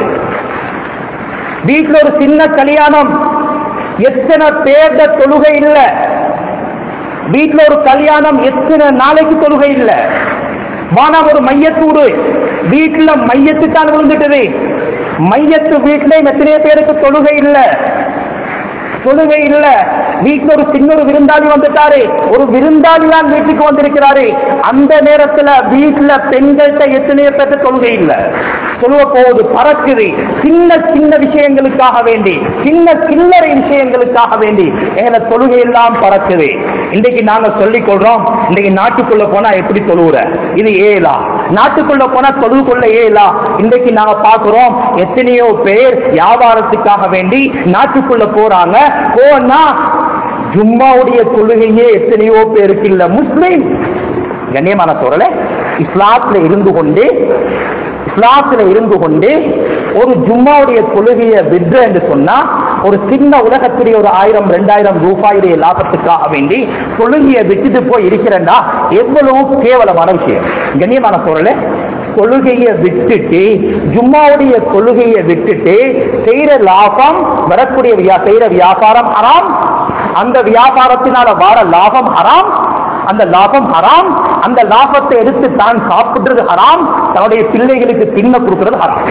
வீட்டுல ஒரு சின்ன கல்யாணம் எத்தனை பேர்த தொழுகை இல்ல வீட்டுல ஒரு கல்யாணம் எத்தனை நாளைக்கு தொழுகை இல்ல வானா ஒரு மையத்தூடு வீட்டுல மையத்து தான் விழுந்துட்டது மையத்து வீட்டுல எத்தனை பேருக்கு தொழுகை இல்ல தொழுகை இல்ல வீட்டுல ஒரு சின்ன ஒரு விருந்தாளி வந்துட்டாரு ஒரு விருந்தாளி தான் வீட்டுக்கு வந்திருக்கிறாரு அந்த நேரத்துல வீட்டுல பெண்கள்கிட்ட எத்தனையோ பேர்த்த தொழுகை இல்ல சொல்லுவ போகுது பறக்குது சின்ன சின்ன விஷயங்களுக்காக வேண்டி சின்ன சில்லறை விஷயங்களுக்காக வேண்டி எங்களை தொழுகை எல்லாம் பறக்குது இன்னைக்கு நாங்க சொல்லிக் கொள்றோம் இன்னைக்கு நாட்டுக்குள்ள போனா எப்படி தொழுவுற இது ஏலா நாட்டுக்குள்ள போனா தொழுவு கொள்ள ஏலா இன்றைக்கு நாங்க பாக்குறோம் எத்தனையோ பேர் வியாபாரத்துக்காக வேண்டி நாட்டுக்குள்ள போறாங்க போனா ஜும்மாவுடைய தொழுகையே எத்தனையோ பேருக்கு இல்ல முஸ்லிம் கண்ணியமான சோழல இஸ்லாத்துல இருந்து கொண்டு இஸ்லாத்துல இருந்து கொண்டு ஒரு ஜும்மாவுடைய தொழுகையை விற்ற என்று சொன்னா ஒரு சின்ன உலகத்துடைய ஒரு ஆயிரம் ரெண்டாயிரம் ரூபாயுடைய லாபத்துக்காக வேண்டி தொழுகையை விட்டுட்டு போய் இருக்கிறேன்னா எவ்வளவு கேவலமான விஷயம் கண்ணியமான சோழல தொழுகையை விட்டுட்டு ஜும்மாவுடைய தொழுகையை விட்டுட்டு செய்யற லாபம் வரக்கூடிய வியா- செய்யற வியாபாரம் ஹராம் அந்த வியாபாரத்தினால வர லாபம் ஹராம் அந்த லாபம் ஹராம் அந்த லாபத்தை எடுத்து தான் சாப்பிடுறது ஹராம் தன்னுடைய பிள்ளைகளுக்கு தின்ன கொடுக்கிறது ஹராம்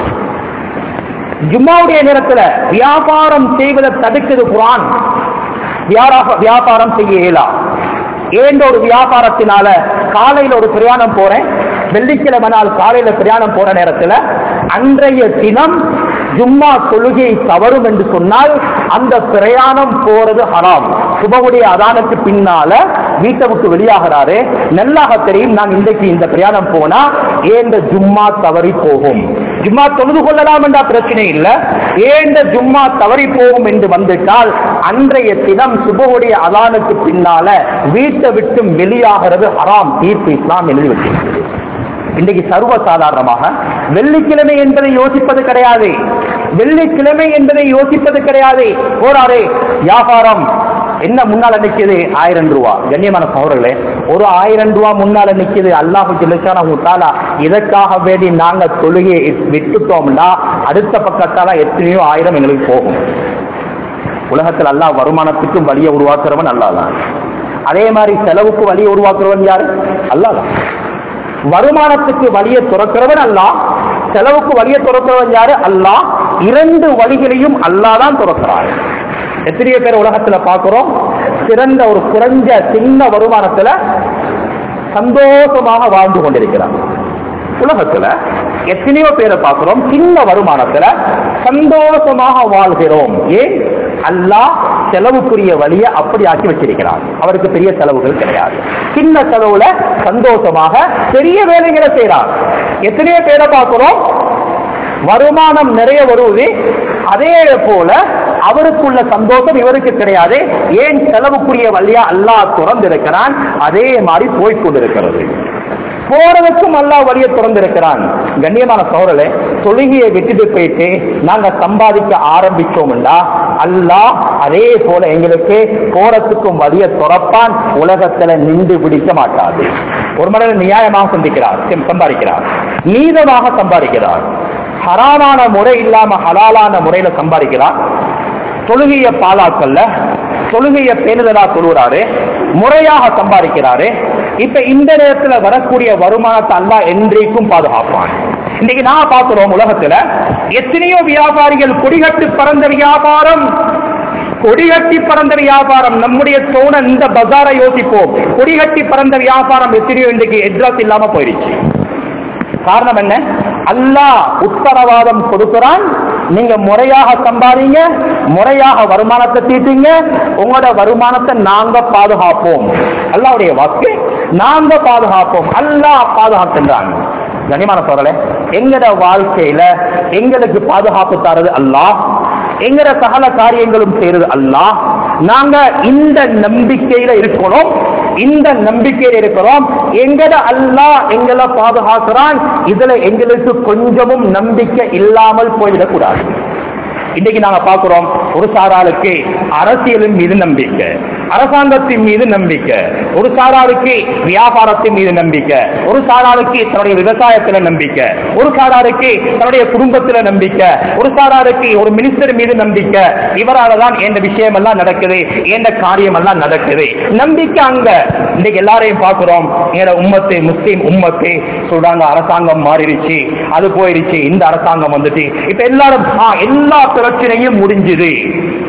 ஜும்மாவுடைய நேரத்துல வியாபாரம் செய்வதை தடுக்குது குரான் வியாபார- வியாபாரம் செய்ய இயலா ஏண்ட ஒரு வியாபாரத்தினால காலையில ஒரு பிரயாணம் போறேன் வெள்ளிக்கிழமை நாள் காலையில பிரயாணம் போற நேரத்துல அன்றைய தினம் ஜும்மா தொழுகை தவறும் என்று சொன்னால் அந்த பிரயாணம் போறது ஹராம் சுபகுடைய அதானுக்கு பின்னால வீட்டை விட்டு வெளியாகிறாரு நல்லாக தெரியும் நான் இன்றைக்கு இந்த பிரயாணம் போனா ஏந்த ஜும்மா தவறி போகும் ஜும்மா தொழுது கொள்ளலாம் என்ற பிரச்சனை இல்ல ஏந்த ஜும்மா தவறி போகும் என்று வந்துட்டால் அன்றைய தினம் சுபகுடைய அதானுக்கு பின்னால வீட்டை விட்டு வெளியாகிறது ஹராம் தீர்ப்பு இஸ்லாம் எழுதி வச்சிருக்கிறது இன்றைக்கு சர்வ சாதாரணமாக வெள்ளிக்கிழமை என்பதை யோசிப்பது கிடையாது வெள்ளிக்கிழமை என்பதை யோசிப்பது கிடையாது போறாரே வியாபாரம் என்ன முன்னால நிக்குது ஆயிரம் ரூபா கண்ணியமான சகோதரர்களே ஒரு ஆயிரம் ரூபா முன்னால நிக்குது அல்லாஹு ஜில்லஷான தாலா இதற்காக வேண்டி நாங்க தொழுகையை விட்டுட்டோம்னா அடுத்த பக்கத்தால எத்தனையோ ஆயிரம் எங்களுக்கு போகும் உலகத்தில் அல்லாஹ் வருமானத்துக்கும் வழியை உருவாக்குறவன் அல்லாதான் அதே மாதிரி செலவுக்கு வழியை உருவாக்குறவன் யாரு அல்லாதான் வருமானத்துக்கு வழியை துறக்கிறவன் அல்லாஹ் செலவுக்கு வழியை துறக்கிறவன் யாரு அல்லாஹ் இரண்டு வழிகளையும் அல்லாஹ் தான் துறக்கிறார் எத்தனையோ பேர் உலகத்துல பார்க்கிறோம் சிறந்த ஒரு குறைஞ்ச சின்ன வருமானத்துல சந்தோஷமாக வாழ்ந்து கொண்டிருக்கிறார் உலகத்துல எத்தனையோ பேரை பார்க்கிறோம் சின்ன வருமானத்துல சந்தோஷமாக வாழ்கிறோம் ஏன் அல்லாஹ் செலவுக்குரிய வழியை அப்படி ஆக்கி வச்சிருக்கிறார் அவருக்கு பெரிய செலவுகள் கிடையாது சின்ன செலவுல சந்தோஷமாக பெரிய வேலைகளை செய்யறார் எத்தனையோ பேரை பார்க்கிறோம் வருமானம் நிறைய வருவது அதே போல அவருக்குள்ள சந்தோஷம் இவருக்கு கிடையாது ஏன் செலவுக்குரிய வழியா அல்லாஹ் திறந்திருக்கிறான் அதே மாதிரி போய்கொண்டிருக்கிறது போறதுக்கும் அல்லாஹ் வழியை திறந்திருக்கிறான் கண்ணியமான சோழலே தொழுகையை விட்டுட்டு போயிட்டு நாங்க சம்பாதிக்க ஆரம்பிச்சோம்னா அல்லாஹ் அதே போல எங்களுக்கு போறதுக்கும் வழியை துறப்பான் உலகத்துல நின்று பிடிக்க மாட்டாது ஒரு மனிதன் நியாயமாக சந்திக்கிறார் சம்- சம்பாதிக்கிறார் நீதமாக சம்பாதிக்கிறார் ஹராமான முறை இல்லாம ஹலாலான முறையில சம்பாதிக்கிறார் தொழுகைய பாலாக்கல்ல தொழுகைய பேணுதலா தொழுகிறாரு முறையாக சம்பாதிக்கிறாரு இப்ப இந்த நேரத்துல வரக்கூடிய வருமானத்தை அல்லா என்றைக்கும் பாதுகாப்பான் இன்னைக்கு நான் பார்க்கிறோம் உலகத்துல எத்தனையோ வியாபாரிகள் கொடிகட்டு பறந்த வியாபாரம் கொடிகட்டி பறந்த வியாபாரம் நம்முடைய தோண இந்த பஜாரை யோசிப்போம் கொடிகட்டி பறந்த வியாபாரம் எத்தனையோ இன்றைக்கு எட்ரஸ் இல்லாம போயிடுச்சு காரணம் என்ன அல்லாஹ் உத்தரவாதம் கொடுக்கிறான் நீங்க முறையாக சம்பாதிங்க முறையாக வருமானத்தை தீட்டுங்க உங்களோட வருமானத்தை நாங்க பாதுகாப்போம் அல்லாவுடைய வாக்கு நாங்க பாதுகாப்போம் அல்லாஹ் பாதுகாக்கின்றான் கனிமான சொல்லல எங்கட வாழ்க்கையில எங்களுக்கு பாதுகாப்பு தரது அல்லாஹ் எங்கட சகல காரியங்களும் செய்யறது அல்லாஹ் நாங்க இந்த நம்பிக்கையில இருக்கணும் இந்த நம்பிக்கையில இருக்கிறோம் எங்கட அல்லாஹ் எங்களை பாதுகாக்கிறான் இதுல எங்களுக்கு கொஞ்சமும் நம்பிக்கை இல்லாமல் போயிடக்கூடாது இன்னைக்கு நாங்க பார்க்கிறோம் ஒரு சாராளுக்கு அரசியலின் மீது நம்பிக்கை அரசாங்கத்தின் மீது நம்பிக்கை ஒரு சாராருக்கு வியாபாரத்தின் மீது நம்பிக்கை ஒரு சாராருக்கு தன்னுடைய விவசாயத்துல நம்பிக்கை ஒரு சாராருக்கு தன்னுடைய குடும்பத்துல நம்பிக்கை ஒரு சாராருக்கு ஒரு மினிஸ்டர் மீது நம்பிக்கை இவரால தான் எந்த விஷயம் எல்லாம் நடக்குது எந்த காரியம் எல்லாம் நடக்குது நம்பிக்கை அங்க இன்னைக்கு எல்லாரையும் பார்க்கிறோம் எங்க உம்மத்து முஸ்லீம் உம்மத்து சொல்றாங்க அரசாங்கம் மாறிடுச்சு அது போயிடுச்சு இந்த அரசாங்கம் வந்துட்டு இப்ப எல்லாரும் ஆ, எல்லா பிரச்சனையும் முடிஞ்சுது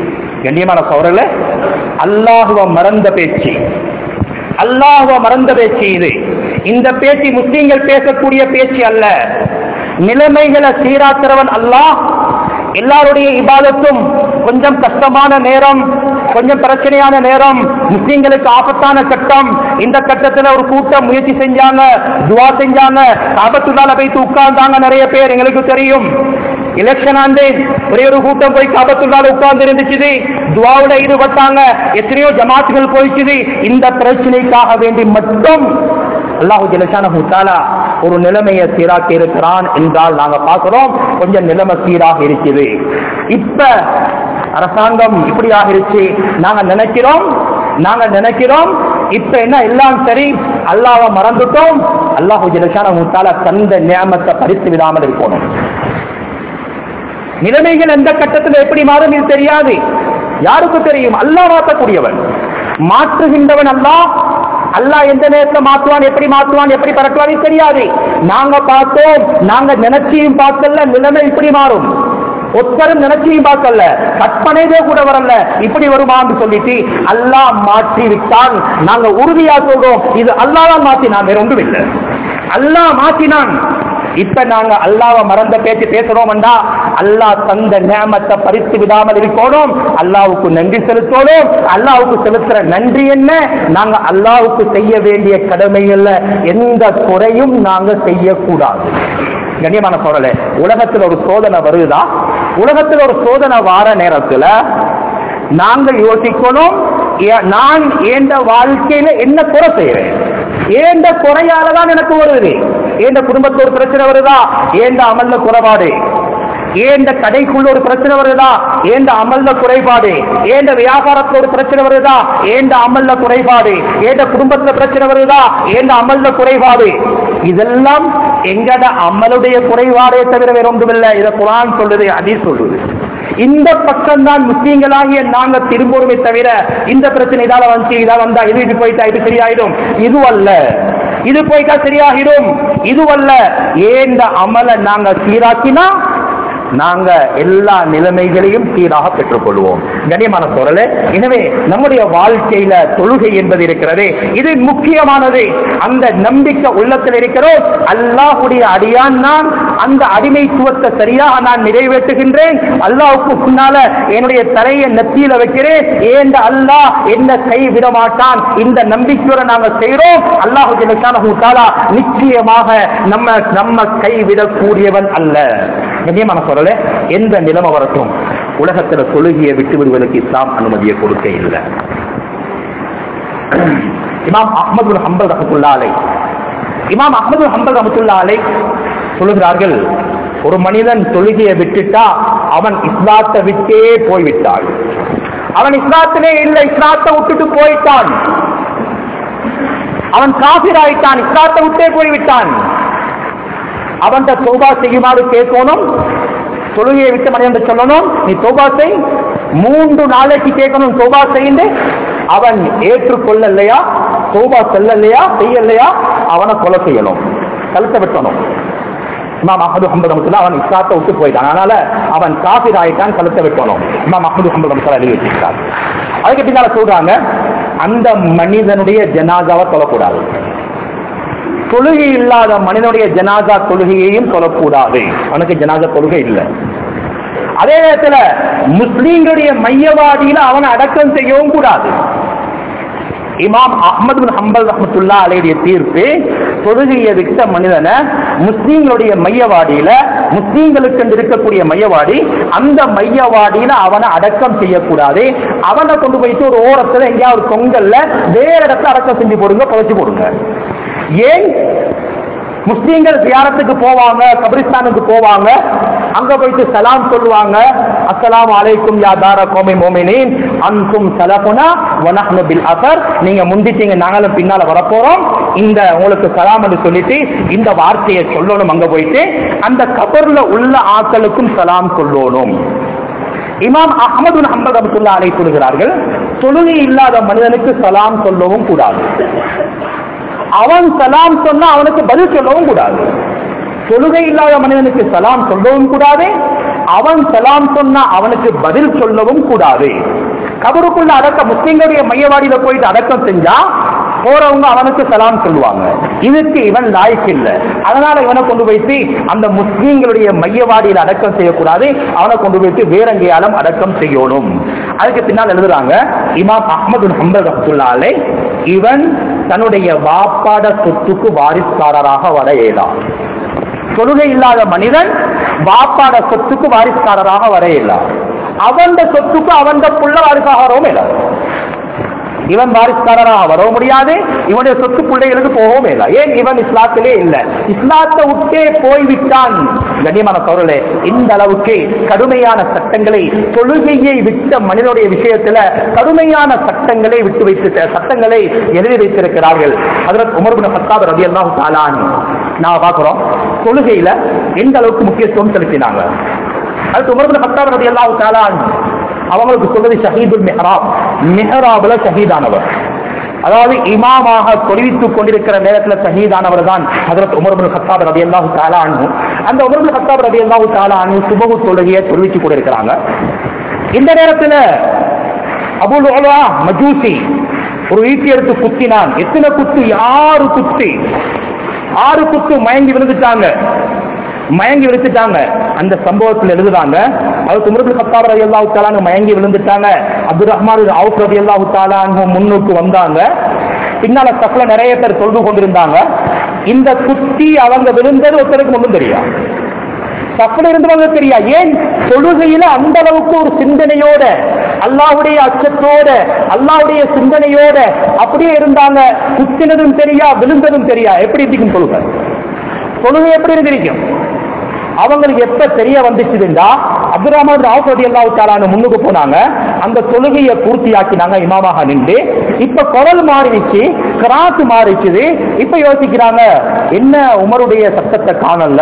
கண்ணியமான சோழர்களே அல்லாஹுவ மறந்த பேச்சு அல்லாஹுவ மறந்த பேச்சு இது இந்த பேச்சு முஸ்லீம்கள் பேசக்கூடிய பேச்சு அல்ல நிலைமைகளை சீராக்கிறவன் அல்லாஹ் எல்லாருடைய இபாதத்தும் கொஞ்சம் கஷ்டமான நேரம் கொஞ்சம் பிரச்சனையான நேரம் முஸ்லீம்களுக்கு ஆபத்தான கட்டம் இந்த கட்டத்துல ஒரு கூட்டம் முயற்சி செஞ்சாங்க துவா செஞ்சாங்க ஆபத்துனால போய் உட்கார்ந்தாங்க நிறைய பேர் எங்களுக்கு தெரியும் எலெக்ஷன் ஆண்டு ஒரே ஒரு கூட்டம் போய் காபத்துள்ளால உட்கார்ந்து இருந்துச்சு துவாவுல ஈடுபட்டாங்க எத்தனையோ ஜமாத்துகள் போயிடுச்சு இந்த பிரச்சனைக்காக வேண்டி மட்டும் அல்லாஹு ஜலசானஹு தஆலா ஒரு நிலைமையை சீராக்கி இருக்கிறான் என்றால் நாங்க பார்க்கிறோம் கொஞ்சம் நிலைமை சீராக இருக்குது இப்ப அரசாங்கம் இப்படி ஆகிருச்சு நாங்க நினைக்கிறோம் நாங்க நினைக்கிறோம் இப்ப என்ன எல்லாம் சரி அல்லாஹ்வை மறந்துட்டோம் அல்லாஹு ஜலசானஹு தஆலா தந்த நியமத்தை பறித்து விடாமல் இருக்கணும் நிலைமைகள் எந்த கட்டத்தில் எப்படி மாறும் இது தெரியாது யாருக்கு தெரியும் அல்லாஹ் மாற்றக்கூடியவன் மாற்றுகின்றவன் அல்லாஹ் அல்லாஹ் எந்த நேரத்தில் மாற்றுவான் எப்படி மாற்றுவான் எப்படி பறக்குவான் இது தெரியாது நாங்க பார்த்தோம் நாங்க நினைச்சியும் பார்க்கல நிலைமை இப்படி மாறும் ஒத்தரும் நினைச்சியும் பார்க்கல கற்பனைதே கூட வரல இப்படி வருமான்னு சொல்லிட்டு அல்லாஹ் மாற்றி விட்டால் நாங்க உறுதியா சொல்றோம் இது அல்லாஹ் தான் மாற்றினான் வேற ஒன்றும் இல்லை அல்லாஹ் மாற்றினான் இப்ப நாங்க அல்லாஹ்வை மறந்த பேச்சு பேசுறோம்டா அல்லாஹ் தந்த நியமத்தை பறித்து விடாமல் இருக்கணும் அல்லாஹ்வுக்கு நன்றி செலுத்தணும் அல்லாஹ்வுக்கு செலுத்துற நன்றி என்ன நாங்க அல்லாஹ்வுக்கு செய்ய வேண்டிய கடமைகள்ல எந்த குறையும் நாங்க செய்யக்கூடாது கண்ணியமான சோழலே உலகத்துல ஒரு சோதனை வருதா உலகத்துல ஒரு சோதனை வார நேரத்துல நாங்க யோசிக்கணும் ஏ- நான் ஏண்ட வாழ்க்கையில என்ன குறை செய்யறேன் ஏண்ட குறையால தான் எனக்கு வருது ஏண்ட குடும்பத்துல ஒரு பிரச்சனை வருதா ஏண்ட அமல்ல குறைபாடு ஏண்ட கடைக்குள்ள ஒரு பிரச்சனை வருதா ஏண்ட அமல்ல குறைபாடு ஏண்ட வியாபாரத்துல ஒரு பிரச்சனை வருதா ஏண்ட அமல்ல குறைபாடு ஏண்ட குடும்பத்துல பிரச்சனை வருதா ஏண்ட அமல்ல குறைபாடு இதெல்லாம் எங்கட அமலுடைய குறைபாடே தவிர வேற ஒன்றுமில்லை இதை குரான் சொல்லுது ஹதீஸ் சொல்லுது இந்த பக்கம் தான் முஸ்லீம்களாகிய நாங்க திரும்புறமே தவிர இந்த பிரச்சனை இதால வந்து இதா வந்தா இது இது போயிட்டா இது சரியாயிடும் இது அல்ல இது போயிட்டா சரியாகிடும் இது அல்ல ஏந்த அமலை நாங்க சீராக்கினா நாங்க எல்லா நிலைமைகளையும் சீராக பெற்றுக்கொள்வோம் கண்ணியமான சோழலே எனவே நம்முடைய வாழ்க்கையில தொழுகை என்பது இருக்கிறது இது முக்கியமானது அந்த நம்பிக்கை உள்ளத்தில் இருக்கிறோம் அல்லாஹுடைய அடியான் நான் அந்த அடிமைத்துவத்தை சரியாக நான் நிறைவேற்றுகின்றேன் அல்லாஹ்வுக்கு முன்னால என்னுடைய தலையை நெத்தியில வைக்கிறேன் ஏந்த அல்லாஹ் என்ன கை விட மாட்டான் இந்த நம்பிக்கையோட நாங்க செய்றோம் அல்லாஹு ஜல்லஷானஹு தஆலா நிச்சயமாக நம்ம நம்ம கைவிடக்கூடியவன் அல்ல கண்ணியமான சொல்லல எந்த நிலைமை வரட்டும் உலகத்துல தொழுகையை விட்டு விடுவதற்கு இஸ்லாம் அனுமதியை கொடுக்க இல்லை இமாம் அஹ்மது பின் ஹம்பல் ரஹத்துல்லா அலை இமாம் அஹ்மது பின் ஹம்பல் ரஹத்துல்லா அலை சொல்லுகிறார்கள் ஒரு மனிதன் தொழுகையை விட்டுட்டா அவன் இஸ்லாத்தை விட்டே போய்விட்டான் அவன் இஸ்லாத்திலே இல்லை இஸ்லாத்தை விட்டுட்டு போயிட்டான் அவன் காபிர் ஆயிட்டான் இஸ்லாத்தை விட்டே போய்விட்டான் அவன் தௌபா செய்யுமாறு கேட்கணும் தொழுகையை விட்டு மனிதன் சொல்லணும் நீ தௌபா செய் மூன்று நாளைக்கு கேட்கணும் தௌபா செய்யுண்டு அவன் ஏற்றுக்கொள்ளலையா தௌபா செல்லலையா செய்யலையா அவனை கொலை செய்யணும் கழுத்தை வெட்டணும் இமாம் அஹமது ஹம்பது ரமத்துல அவன் இஸ்லாத்தை விட்டு போயிட்டான் அதனால அவன் காபிர் ஆயிட்டான் கழுத்தை வெட்டணும் இமாம் அஹமது ஹம்பது ரமத்துல எழுதி வச்சிருக்கார் அதுக்கு பின்னால சொல்றாங்க அந்த மனிதனுடைய ஜனாதாவை சொல்லக்கூடாது தொழுகை இல்லாத மனிதனுடைய ஜனாதா தொழுகையையும் சொல்லக்கூடாது அவனுக்கு ஜனாதா தொழுகை இல்லை அதே நேரத்துல முஸ்லீம்களுடைய மையவாதியில அவனை அடக்கம் செய்யவும் கூடாது இமாம் அஹ்மது பின் ஹம்பல் ரஹ்மத்துல்லா அலையுடைய தீர்ப்பு தொழுகையை விட்ட மனிதனை முஸ்லீம்களுடைய மையவாடியில முஸ்லீம்களுக்கு என்று இருக்கக்கூடிய மையவாடி அந்த மையவாடியில அவனை அடக்கம் செய்யக்கூடாது அவனை கொண்டு போயிட்டு ஒரு ஓரத்துல எங்கேயாவது ஒரு கொங்கல்ல வேற இடத்துல அடக்கம் செஞ்சு போடுங்க புதைச்சு போடுங்க ஏன் முஸ்லீம்கள் தியானத்துக்கு போவாங்க கபிரிஸ்தானுக்கு போவாங்க அங்க போயிட்டு சலாம் சொல்லுவாங்க அஸ்ஸலாமு அலைக்கும் யா தார கோமை மோமினின் அன்கும் சலபுனா வனஹ்னு பில் அசர் நீங்க முந்திட்டீங்க நாங்களும் பின்னால வரப்போறோம் இந்த உங்களுக்கு சலாம் என்று சொல்லிட்டு இந்த வார்த்தையை சொல்லணும் அங்க போயிட்டு அந்த கபர்ல உள்ள ஆட்களுக்கும் சலாம் சொல்லணும் இமாம் அஹமது ஹம்பல் ரபத்துல்லா அலை சொல்கிறார்கள் தொழுகை இல்லாத மனிதனுக்கு சலாம் சொல்லவும் கூடாது அவன் சலாம் சொன்னா அவனுக்கு பதில் சொல்லவும் கூடாது தொழுகை இல்லாத மனிதனுக்கு சலாம் சொல்லவும் கூடாது அவன் சலாம் சொன்னா அவனுக்கு பதில் சொல்லவும் கூடாது கபருக்குள்ள அடக்கம் முஸ்லிம்களுடைய மையவாடியில போயிட்டு அடக்கம் செஞ்சா போறவங்க அவனுக்கு சலாம் சொல்லுவாங்க இதுக்கு இவன் லாய்க்கு இல்ல அதனால இவனை கொண்டு போயிட்டு அந்த முஸ்லீம்களுடைய மையவாடியில் அடக்கம் செய்யக்கூடாது அவனை கொண்டு போயிட்டு வேற எங்கேயாலும் அடக்கம் செய்யணும் அதுக்கு பின்னால் எழுதுறாங்க இமாம் அஹமது ஹம்பல் ரஹத்துல்லாலே இவன் தன்னுடைய வாப்பாட சொத்துக்கு வாரிசுக்காரராக வர இயலாம் தொழுகை இல்லாத மனிதன் வாப்பாட சொத்துக்கு வாரிசுக்காரராக வர இயலாம் அவன் சொத்துக்கு அவன் புள்ள வாரிசாக வரவும் இயலாது இவன் வாரிசுக்காரராக வரவும் முடியாது இவனுடைய சொத்து பிள்ளைகளுக்கு போகவும் இல்லை ஏன் இவன் இஸ்லாத்திலே இல்லை இஸ்லாத்தை விட்டே போய்விட்டான் கண்ணியமான சோழலே இந்த அளவுக்கு கடுமையான சட்டங்களை தொழுகையை விட்ட மனிதனுடைய விஷயத்துல கடுமையான சட்டங்களை விட்டு வைத்து சட்டங்களை எழுதி வைத்திருக்கிறார்கள் அதற்கு உமர்பின் பத்தாப் ரவி அல்லாஹு தாலான் நான் பார்க்கிறோம் தொழுகையில எந்த அளவுக்கு முக்கியத்துவம் செலுத்தினாங்க அதுக்கு உமர்பின் பத்தாப் ரவி அல்லாஹு தாலான் அவங்களுக்கு சொல்வது ஷஹீதுல் மெஹராப் மெஹராப்ல ஷஹீதானவர் அதாவது இமாமாக தொழுவித்துக் கொண்டிருக்கிற நேரத்தில் ஷஹீதானவர் தான் ஹதரத் உமர்புல் ஹத்தாப் ரதி அல்லாஹு தாலானு அந்த உமர்புல் ஹத்தாப் ரதி அல்லாஹு தாலானு சுபகு தொழுகையை தொழுவிச்சு கொண்டிருக்கிறாங்க இந்த நேரத்தில் அபுல் ஓலா மஜூசி ஒரு ஈட்டி எடுத்து குத்தினான் எத்தனை குத்து ஆறு குத்து ஆறு குத்து மயங்கி விழுந்துட்டாங்க மயங்கி விழுந்துட்டாங்க அந்த சம்பவத்தில் எழுதுறாங்க அது துமருபுல் கத்தாப் ரவி அல்லாஹு தாலான்னு மயங்கி விழுந்துட்டாங்க அப்துல் ரஹ்மான் அவுப் ரவி அல்லாஹு தாலான்னு முன்னுக்கு வந்தாங்க பின்னால சஃப்ல நிறைய பேர் தொழுது கொண்டிருந்தாங்க இந்த குத்தி அவங்க விழுந்தது ஒருத்தருக்கு ஒன்றும் தெரியும் சஃப்ல இருந்தவங்க தெரியா ஏன் தொழுகையில அந்த அளவுக்கு ஒரு சிந்தனையோட அல்லாவுடைய அச்சத்தோட அல்லாவுடைய சிந்தனையோட அப்படியே இருந்தாங்க குத்தினதும் தெரியா விழுந்ததும் தெரியா எப்படி இருக்குன்னு சொல்லுங்க தொழுகை எப்படி இருந்திருக்கும் அவங்களுக்கு எப்ப தெரிய வந்துச்சுதுண்டா அப்துல் ரஹ்மான் ராவ் ரதி அல்லாஹு தாலான்னு முன்னுக்கு போனாங்க அந்த தொழுகையை பூர்த்தியாக்கினாங்க இமாமாக நின்று இப்ப குரல் மாறிடுச்சு கிராத்து மாறிச்சுது இப்ப யோசிக்கிறாங்க என்ன உமருடைய சத்தத்தை காணல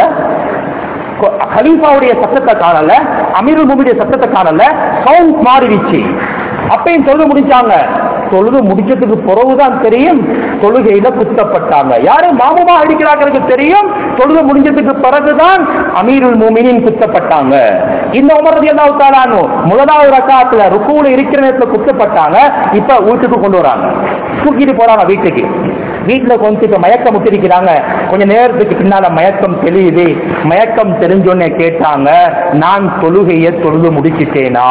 ஹலீஃபாவுடைய சத்தத்தை காணல அமீருல் முமியுடைய சத்தத்தை காணல சவுண்ட் மாறிடுச்சு அப்பயும் தொழுது முடிச்சாங்க தொழுது முடிச்சதுக்கு பிறகுதான் தெரியும் தொழுகையில குத்தப்பட்டாங்க யாரு மாமுமா அடிக்கிறாங்களுக்கு தெரியும் தொழுது முடிஞ்சதுக்கு பிறகுதான் அமீருல் மூமினின் குத்தப்பட்டாங்க இந்த உமர் ரதி அல்லாஹு தாலானு முதலாவது ரக்காத்துல ருக்குல இருக்கிற நேரத்துல குத்தப்பட்டாங்க இப்ப வீட்டுக்கு கொண்டு வராங்க தூக்கிட்டு போறாங்க வீட்டுக்கு வீட்டுல கொஞ்சம் இப்ப மயக்கம் முட்டிருக்கிறாங்க கொஞ்ச நேரத்துக்கு பின்னால மயக்கம் தெளியுது மயக்கம் தெரிஞ்சோன்னே கேட்டாங்க நான் தொழுகையை தொழுது முடிச்சிட்டேனா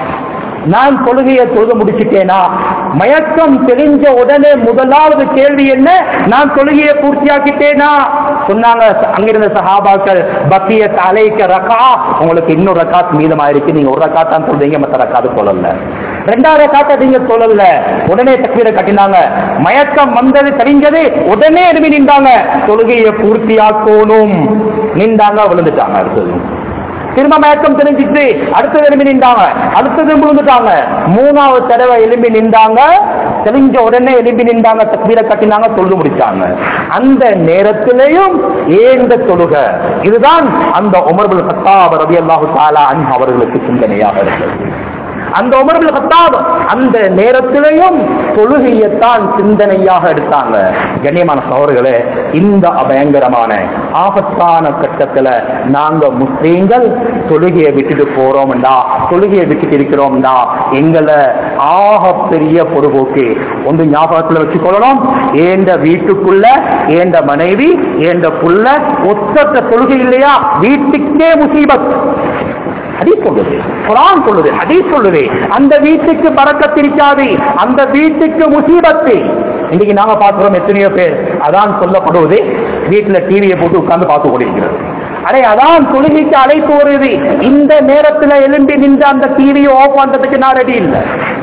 நான் தொழுகையை தொழுது முடிச்சிட்டேனா மயக்கம் தெரிஞ்ச உடனே முதலாவது கேள்வி என்ன நான் தொழுகையை பூர்த்தியாக்கிட்டேனா சொன்னாங்க அங்கிருந்த சஹாபாக்கள் பக்கிய தலைக்க ரக்கா உங்களுக்கு இன்னொரு ரக்காத் மீதமாயிருக்கு நீங்க ஒரு ரக்காத் தான் சொல்றீங்க மற்ற ரக்காது சொல்லல ரெண்டாவது ரக்காத்த நீங்க சொல்லல உடனே தக்வீரை கட்டினாங்க மயக்கம் வந்தது தெரிஞ்சது உடனே எழுப்பி நின்றாங்க தொழுகையை பூர்த்தியாக்கணும் நின்றாங்க விழுந்துட்டாங்க அடுத்தது திரும்ப மயக்கம் தெரிஞ்சிட்டு அடுத்தது எலும்பி நின்றாங்க அடுத்தது விழுந்துட்டாங்க மூணாவது தடவை எலும்பி நின்றாங்க தெரிஞ்ச உடனே எலும்பி நின்றாங்க தக்பீரை கட்டினாங்க தொழுது முடிச்சாங்க அந்த நேரத்திலையும் ஏந்த தொழுக இதுதான் அந்த உமர்புல் கத்தாப் ரவி அல்லாஹு தாலா அவர்களுக்கு சிந்தனையாக இருந்தது அந்த உமர்பில் கத்தாப் அந்த நேரத்திலையும் தொழுகையைத்தான் சிந்தனையாக எடுத்தாங்க கண்ணியமான சகோதரர்களே இந்த பயங்கரமான ஆபத்தான கட்டத்துல நாங்க முஸ்லீம்கள் தொழுகையை விட்டுட்டு போறோம்டா தொழுகையை விட்டுட்டு இருக்கிறோம்டா எங்களை ஆக பெரிய பொதுபோக்கு ஒன்று ஞாபகத்துல வச்சுக்கொள்ளணும் ஏண்ட வீட்டுக்குள்ள ஏண்ட மனைவி ஏண்ட புள்ள ஒத்தத்த தொழுகை இல்லையா வீட்டுக்கே முசீபத் ஹதீஸ் சொல்லுது குரான் சொல்லுது ஹதீஸ் சொல்லுது அந்த வீட்டுக்கு பறக்கத்திருக்காது அந்த வீட்டுக்கு முசீபத்து இன்னைக்கு நாங்க பார்க்கிறோம் எத்தனையோ பேர் அதான் சொல்லப்படுவது வீட்டுல டிவியை போட்டு உட்கார்ந்து பார்த்து கொண்டிருக்கிறது அடே அதான் தொழுகைக்கு அழைப்பு வருது இந்த நேரத்துல எழும்பி நின்று அந்த டிவியை ஆஃப் பண்றதுக்கு நான் ரெடி இல்லை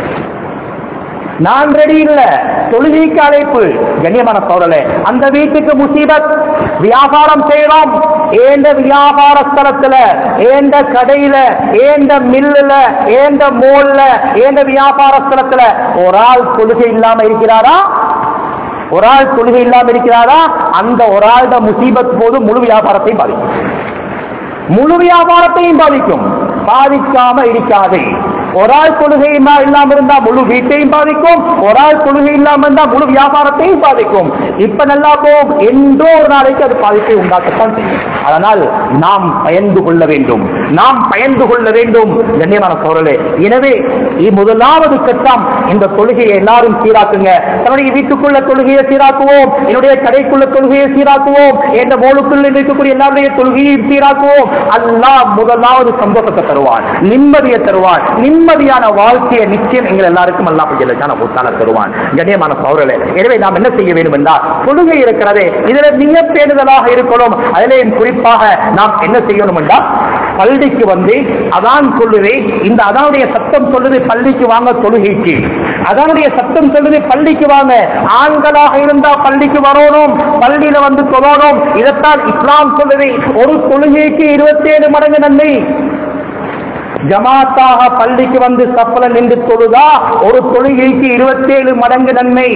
நான் ரெடி இல்ல தொழுகைக்கு அழைப்பு கண்ணியமான சோழலே அந்த வீட்டுக்கு முசீபத் வியாபாரம் செய்யறோம் ஏண்ட வியாபார ஸ்தலத்துல ஏண்ட கடையில ஏண்ட மில்லுல ஏண்ட மோல்ல ஏண்ட வியாபார ஸ்தலத்துல ஒரு ஆள் தொழுகை இல்லாம இருக்கிறாரா ஒரு ஆள் தொழுகை இல்லாம இருக்கிறாரா அந்த ஒரு ஆள்ட முசீபத் போது முழு வியாபாரத்தையும் பாதிக்கும் முழு வியாபாரத்தையும் பாதிக்கும் பாதிக்காம இருக்காது ஒரு ஆள் தொழுகை இல்லாம இல்லாம இருந்தா முழு வீட்டையும் பாதிக்கும் ஒரு ஆள் தொழுகை இல்லாம இருந்தா முழு வியாபாரத்தையும் பாதிக்கும் இப்ப நல்லா போகும் என்றோ ஒரு நாளைக்கு அது பாதிப்பை உண்டாக்கத்தான் செய்யும் அதனால் நாம் பயந்து கொள்ள வேண்டும் நாம் பயந்து கொள்ள வேண்டும் கண்ணியமான சோழலே எனவே இ- முதலாவது கட்டம் இந்த தொழுகையை எல்லாரும் சீராக்குங்க தன்னுடைய வீட்டுக்குள்ள தொழுகையை சீராக்குவோம் என்னுடைய கடைக்குள்ள தொழுகையை சீராக்குவோம் என்ற மோளுக்குள்ள இருக்கக்கூடிய எல்லாருடைய தொழுகையையும் சீராக்குவோம் அல்லாஹ் முதலாவது சந்தோஷத்தை தருவான் நிம்மதியை தருவான் நிம்மதியான வாழ்க்கையை நிச்சயம் எங்கள் எல்லாருக்கும் அல்லாஹ் ஜல்லஜான மூத்தால தருவான் கண்ணியமான சௌரலே எனவே நாம் என்ன செய்ய வேண்டும் என்றால் தொழுகை இருக்கிறதே இதுல மிக பேணுதலாக இருக்கணும் அதிலேயும் குறிப்பாக நாம் என்ன செய்யணும் என்றால் பள்ளிக்கு வந்து அதான் சொல்லுது இந்த அதானுடைய சத்தம் சொல்லுது பள்ளிக்கு வாங்க தொழுகைக்கு அதானுடைய சத்தம் சொல்லுது பள்ளிக்கு வாங்க ஆண்களாக இருந்தா பள்ளிக்கு வரணும் பள்ளியில வந்து தொழணும் இதைத்தான் இஸ்லாம் சொல்லுது ஒரு தொழுகைக்கு இருபத்தி ஏழு மடங்கு நன்மை ஜமாத்தாக பள்ளிக்கு வந்து சப்பல நின்று தொழுதா ஒரு தொழுகைக்கு இருபத்தேழு மடங்கு நன்மை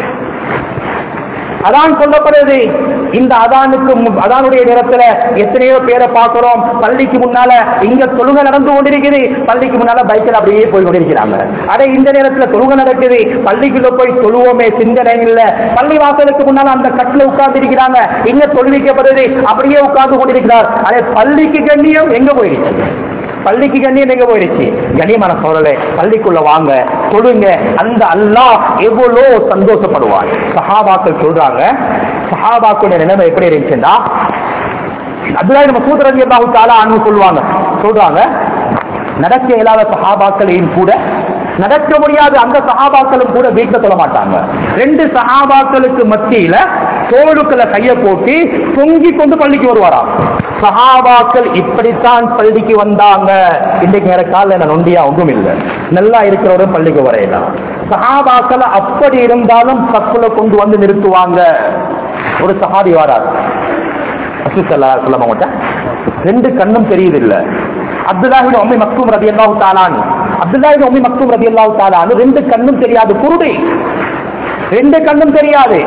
அதான் சொல்லப்படுது இந்த அதானுக்கு மு- அதானுடைய நேரத்துல எத்தனையோ பேரை பார்க்கிறோம் பள்ளிக்கு முன்னால இங்க தொழுகை நடந்து கொண்டிருக்குது பள்ளிக்கு முன்னால பைக்கில் அப்படியே போய் கொண்டிருக்கிறாங்க அடே இந்த நேரத்துல தொழுகை நடக்குது பள்ளிக்குள்ள போய் தொழுவோமே சிந்தனை இல்ல பள்ளி வாசலுக்கு முன்னால அந்த கட்டில உட்கார்ந்து இருக்கிறாங்க இங்க தொழுவிக்கப்படுது அப்படியே உட்கார்ந்து கொண்டிருக்கிறார் அதே பள்ளிக்கு கண்ணியம் எங்க போயிடுச்சு பள்ளிக்கு கண்ணியம் எங்க போயிடுச்சு கண்ணியமான சோழலே பள்ளிக்குள்ள வாங்க தொழுங்க அந்த அல்லாஹ் எவ்வளோ சந்தோஷப்படுவார் சஹாபாக்கள் சொல்றாங்க சஹாபாக்களுடைய நிலைமை எப்படி இருந்துச்சுன்னா அப்துல்லாஹி மசூத் ரதி அல்லாஹு தாலா அனு சொல்லுவாங்க சொல்றாங்க நடக்க இயலாத சஹாபாக்களையும் கூட நடக்க முடியாத அந்த சஹாபாக்களும் கூட வீட்டுல சொல்ல மாட்டாங்க ரெண்டு சஹாபாக்களுக்கு மத்தியில தோளுக்குள்ள கைய போட்டு தொங்கி கொண்டு பள்ளிக்கு வருவாராம் சஹாபாக்கள் இப்படித்தான் பள்ளிக்கு வந்தாங்க இன்றைக்கு நேர கால நொண்டியா ஒன்றும் இல்லை நல்லா இருக்கிறவரும் பள்ளிக்கு வரையலாம் சஹாபாக்கள் அப்படி இருந்தாலும் சக்குல கொண்டு வந்து நிறுத்துவாங்க ஒரு சஹாபி வாரார் ரசூலுல்லாஹி அலைஹி வஸல்லம் அவங்கள்ட்ட ரெண்டு கண்ணும் தெரியுது இல்ல அப்துல்லாஹின் உம்மி மக்தூம் ரலியல்லாஹு தஆலான் அப்துல்லாஹின் உம்மி மக்தூம் ரலியல்லாஹு தஆலான் ரெண்டு கண்ணும் தெரியாது குருடி ரெண்டு கண்ணும் தெரியாது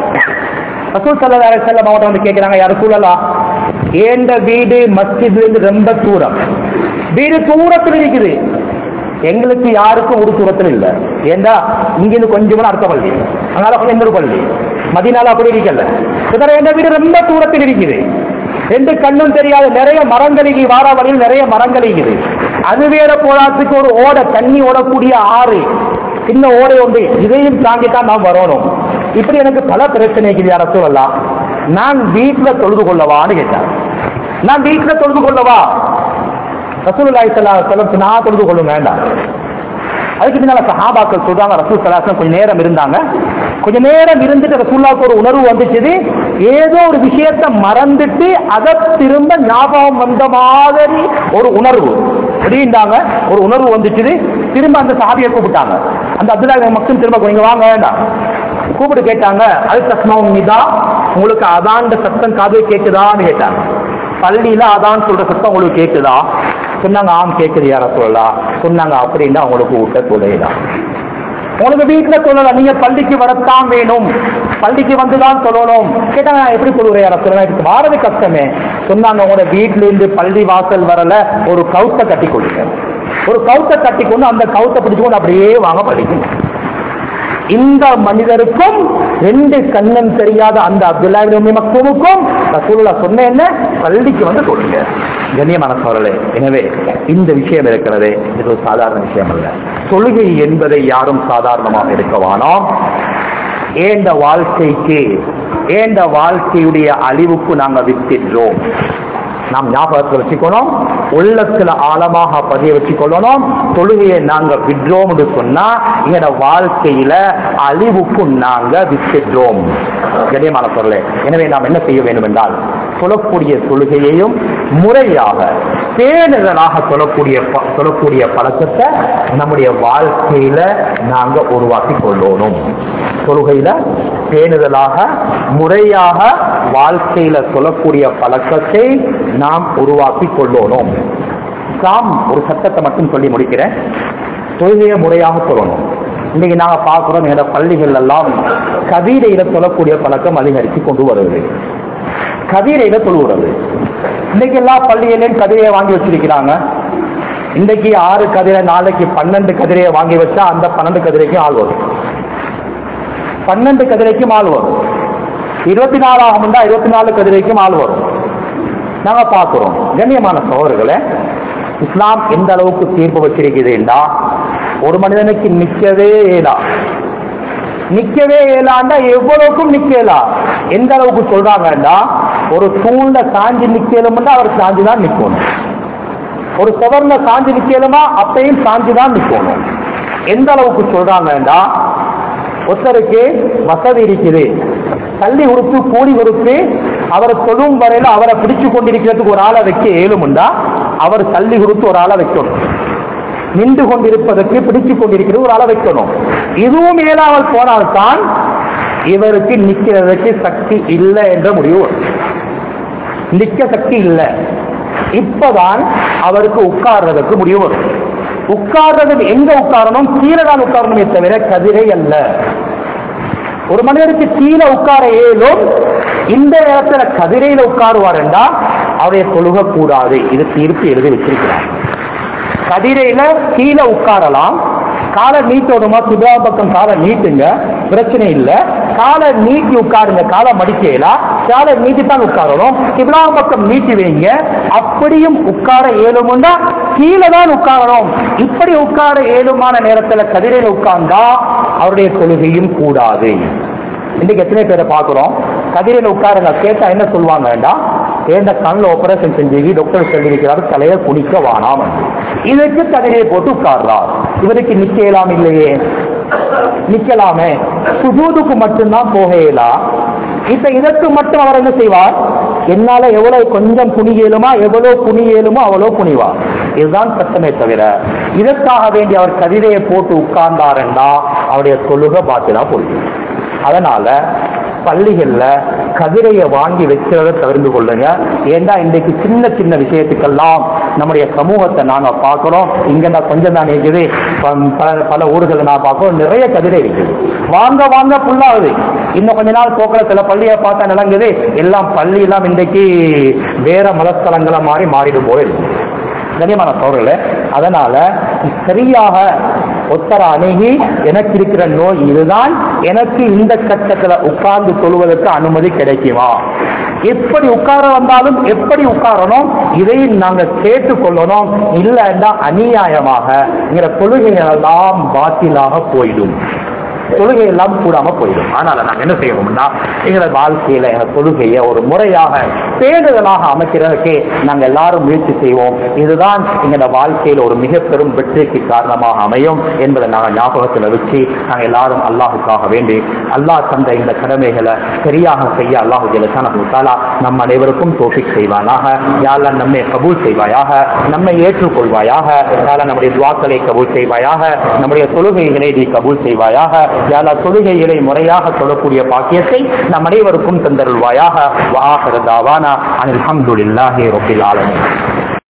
ரசூல் ஸல்லல்லாஹு அலைஹி வஸல்லம் அவங்கள்ட்ட வந்து கேக்குறாங்க யா ரசூலல்லாஹ் ஏண்ட வீடு மஸ்ஜித்ல இருந்து ரொம்ப தூரம் வீடு தூரத்தில் இருக்குது எங்களுக்கு யாருக்கும் ஒரு தூரத்தில் இல்ல ஏண்டா இங்கிருந்து கொஞ்சம் அடுத்த பள்ளி அதனால கொஞ்சம் இன்னொரு பள்ளி மதினால அப்படி இருக்கல இதர எந்த வீடு ரொம்ப தூரத்தில் இருக்குது ரெண்டு கண்ணும் தெரியாத நிறைய மரங்கள் இங்கே வார வழியில் நிறைய மரங்கள் இருக்குது அது வேற போராட்டத்துக்கு ஒரு ஓட தண்ணி ஓடக்கூடிய ஆறு சின்ன ஓடை உண்டு இதையும் தாண்டித்தான் நாம் வரணும் இப்படி எனக்கு பல பிரச்சனை இருக்குது யார சொல்லலாம் நான் வீட்டுல தொழுது கொள்ளவான்னு கேட்டார் நான் வீட்டுல தொழுது கொள்ளவா ரசூலுல்லாஹி ஸல்லல்லாஹு அலைஹி வஸல்லம் நான் தொழுது கொள்ளும் வேண்டாம் அதுக்கு பின்னால சஹாபாக்கள் சொல்றாங்க ரசூல் சலாசம் கொஞ்ச நேரம் இருந்தாங்க கொஞ்ச நேரம் இருந்துட்டு ரசூல்லாவுக்கு ஒரு உணர்வு வந்துச்சுது ஏதோ ஒரு விஷயத்தை மறந்துட்டு அதை திரும்ப ஞாபகம் வந்த மாதிரி ஒரு உணர்வு அப்படின்றாங்க ஒரு உணர்வு வந்துச்சுது திரும்ப அந்த சஹாபியை கூப்பிட்டாங்க அந்த அப்துல்லா மக்கள் திரும்ப கொஞ்சம் வாங்க வேண்டாம் கூப்பிட்டு கேட்டாங்க அது தஸ்மாவும் நிதா உங்களுக்கு அதாண்ட சத்தம் காது கேக்குதான்னு கேட்டாங்க பள்ளியில அதான் சொல்ற சத்தம் உங்களுக்கு கேக்குதா சொன்னாங்க ஆம் கேக்குது யார சொல்லலாம் சொன்னாங்க அப்படின்னா உங்களுக்கு விட்ட தொலைதான் உங்களுக்கு வீட்டுல சொல்லலாம் நீங்க பள்ளிக்கு வரத்தான் வேணும் பள்ளிக்கு வந்துதான் சொல்லணும் கேட்டாங்க நான் எப்படி சொல்லுறேன் யார சொல்லலாம் இதுக்கு வாரது கஷ்டமே சொன்னாங்க உங்களோட வீட்டுல இருந்து பள்ளி வாசல் வரல ஒரு கவுத்தை கட்டி கொடுங்க ஒரு கவுத்தை கட்டி கொண்டு அந்த கவுத்தை பிடிச்சுக்கொண்டு அப்படியே வாங்க பள்ளிக்கு இந்த மனிதருக்கும் ரெண்டு கண்ணன் தெரியாத அந்த அப்துல்லாஹி மக்தூமுக்கும் ரசூலுல்லா சொன்ன என்ன பள்ளிக்கு வந்து சொல்லுங்க கண்ணியமான சோழலே எனவே இந்த விஷயம் இருக்கிறது இது ஒரு சாதாரண விஷயம் அல்ல தொழுகை என்பதை யாரும் சாதாரணமாக இருக்க வேணாம் ஏண்ட வாழ்க்கைக்கு ஏண்ட வாழ்க்கையுடைய அழிவுக்கு நாங்க வித்தின்றோம் நாம் ஞாபகத்தில் வச்சுக்கணும் உள்ளத்துல ஆழமாக பதிய வச்சுக்கொள்ளணும் தொழுகையை நாங்க விடுறோம் சொன்னா எங்களோட வாழ்க்கையில அழிவுக்கு நாங்க விட்டுடுறோம் கண்ணியமான பொருளே எனவே நாம் என்ன செய்ய வேண்டும் என்றால் சொல்லக்கூடிய தொழுகையையும் முறையாக பேணுதலாக சொல்லக்கூடிய ப- சொல்லக்கூடிய பழக்கத்தை நம்முடைய வாழ்க்கையில நாங்க உருவாக்கி கொள்ளணும் தொழுகையில பேணுதலாக முறையாக வாழ்க்கையில சொல்லக்கூடிய பழக்கத்தை நாம் உருவாக்கி கொள்ளணும் சாம் ஒரு சட்டத்தை மட்டும் சொல்லி முடிக்கிறேன் தொழுகையை முறையாக சொல்லணும் இன்னைக்கு நாங்க பார்க்கிறோம் எங்க பள்ளிகள் எல்லாம் கவிதையில சொல்லக்கூடிய பழக்கம் அதிகரித்து கொண்டு வருவது கவிதையில தொழுகிறது இன்னைக்கு எல்லா பள்ளியிலையும் கவிதையை வாங்கி வச்சிருக்கிறாங்க இன்றைக்கு ஆறு கதிரை நாளைக்கு பன்னெண்டு கதிரையை வாங்கி வச்சா அந்த பன்னெண்டு கதிரைக்கும் ஆள் வரும் பன்னெண்டு கதிரைக்கும் ஆள் வரும் இருபத்தி நாலு ஆகும்டா இருபத்தி நாலு கதிரைக்கும் ஆள் வரும் நாங்க பார்க்கிறோம் கண்ணியமான சோழர்களே இஸ்லாம் எந்த அளவுக்கு தீர்ப்பு வச்சிருக்குதுண்டா ஒரு மனிதனுக்கு நிக்கவே இயலா நிக்கவே இயலாண்டா எவ்வளவுக்கும் நிக்கலா எந்த அளவுக்கு சொல்றாங்கடா ஒரு தூண்ல சாஞ்சி நிக்கலும்னா அவர் சாஞ்சி தான் நிக்கணும் ஒரு சுவர்ல சாஞ்சி நிக்கலுமா அப்பையும் சாஞ்சி தான் நிக்கணும் எந்த அளவுக்கு சொல்றாங்கடா ஒருத்தருக்கு வசதி இருக்குது தள்ளி உறுப்பு கூலி உறுப்பு அவரை தொழும் வரையில அவரை பிடிச்சு கொண்டிருக்கிறதுக்கு ஒரு ஆளை வைக்க ஏழுமுண்டா அவர் தள்ளி உறுப்பு ஒரு ஆளை வைக்கணும் நின்று கொண்டிருப்பதற்கு பிடிச்சு கொண்டிருக்கிறது ஒரு ஆளை வைக்கணும் இதுவும் இயலாமல் போனால்தான் இவருக்கு நிக்கிறதுக்கு சக்தி இல்லை என்ற முடிவு வரும். நிக்க சக்தி இல்லை இப்பதான் அவருக்கு உட்கார்றதுக்கு முடிவு வரும் உட்கார்றது எங்க உட்காரணும் கீழே தான் உட்காரணுமே தவிர கதிரை அல்ல ஒரு மனிதருக்கு கீழே உட்கார இயலும் இந்த இடத்துல கதிரையில உட்காருவாருண்டா அவருடைய தொழுக கூடாது இது தீர்ப்பு எழுதி வச்சிருக்கிறார் கதிரையில கீழே உட்காரலாம் காலை நீட்டோடுமா சுதா பக்கம் காலை நீட்டுங்க பிரச்சனை இல்ல காலை நீட்டி உட்காருங்க காலை மடிக்கலாம் காலை நீட்டித்தான் உட்காரணும் கிபிலா பக்கம் நீட்டி வைங்க அப்படியும் உட்கார இயலுமுண்டா கீழே தான் உட்காரணும் இப்படி உட்கார இயலுமான நேரத்துல கதிரையில உட்கார்ந்தா அவருடைய தொழுகையும் கூடாது இன்னைக்கு எத்தனை பேரை பார்க்கிறோம் கதிரையில உட்காருங்க கேட்டா என்ன சொல்லுவாங்க வேண்டாம் ஏண்ட கண்ணில் ஆபரேஷன் செஞ்சு டாக்டர் சொல்லியிருக்கிறார் தலையை குனிக்க வானாம் இதற்கு கதிரையை போட்டு உட்கார்றார் இவருக்கு நிக்கலாம் இல்லையே நிக்கலாமே சுஜூதுக்கு மட்டும்தான் போகையலாம் இப்ப இதற்கு மட்டும் அவர் என்ன செய்வார் என்னால எவ்வளவு கொஞ்சம் குனியலுமா எவ்வளவு குனியலுமோ அவ்வளவு குனிவார் இதுதான் சட்டமே தவிர இதற்காக வேண்டி அவர் கதிரையை போட்டு உட்கார்ந்தாருன்னா அவருடைய தொழுக பாத்தினா போயிடும் அதனால பள்ளிகள்ல கதிரையை வாங்கி வைக்கிறத தவிர்த்து கொள்ளுங்க ஏண்டா இன்றைக்கு சின்ன சின்ன விஷயத்துக்கெல்லாம் நம்முடைய சமூகத்தை நாங்க பார்க்கிறோம் இங்க நான் கொஞ்சம் தான் இருக்குது ப- பல- பல ஊர்களை நான் பார்க்கிறோம் நிறைய கதிரை இருக்குது வாங்க வாங்க புல்லாகுது இன்னும் கொஞ்ச நாள் போக்கிற சில பள்ளியை பார்த்தா நிலங்குது எல்லாம் பள்ளி எல்லாம் இன்றைக்கு வேற மதஸ்தலங்களை மாறி மாறிடும் போயிருக்கு கண்ணியமான சோழர்களே அதனால சரியாக ஒத்தர அணுகி எனக்கு இருக்கிற நோய் இதுதான் எனக்கு இந்த கட்டத்துல உட்கார்ந்து சொல்வதற்கு அனுமதி கிடைக்குமா எப்படி உட்கார வந்தாலும் எப்படி உட்காரணும் இதையும் நாங்க கேட்டுக்கொள்ளணும் இல்லைன்னா அநியாயமாக எங்கிற கொள்கைகள் எல்லாம் பாத்திலாக போயிடும் தொழுகை எல்லாம் கூடாம போயிடும் அதனால நாங்க என்ன செய்யணும்னா எங்களோட வாழ்க்கையில எங்க தொழுகையை ஒரு முறையாக பேணுதலாக அமைக்கிறதுக்கு நாங்க எல்லாரும் முயற்சி செய்வோம் இதுதான் எங்களோட வாழ்க்கையில ஒரு மிக பெரும் வெற்றிக்கு காரணமாக அமையும் என்பதை நாங்க ஞாபகத்தில் வச்சு நாங்க எல்லாரும் அல்லாஹுக்காக வேண்டி அல்லாஹ் தந்த இந்த கடமைகளை சரியாக செய்ய அல்லாஹு ஜலசானு தாலா நம் அனைவருக்கும் தோஃபிக் செய்வானாக யாரெல்லாம் நம்மை கபூல் செய்வாயாக நம்மை ஏற்றுக்கொள்வாயாக யாரெல்லாம் நம்முடைய துவாக்களை கபூல் செய்வாயாக நம்முடைய தொழுகைகளை நீ கபூல் செய்வாயாக யாரா தொழுகைகளை முறையாக சொல்லக்கூடிய பாக்கியத்தை நம் அனைவருக்கும் தந்தருள்வாயாக வாஹரதாவானா அனில் அல்ஹம்துலில்லாஹி ரப்பில் ஆலமீன்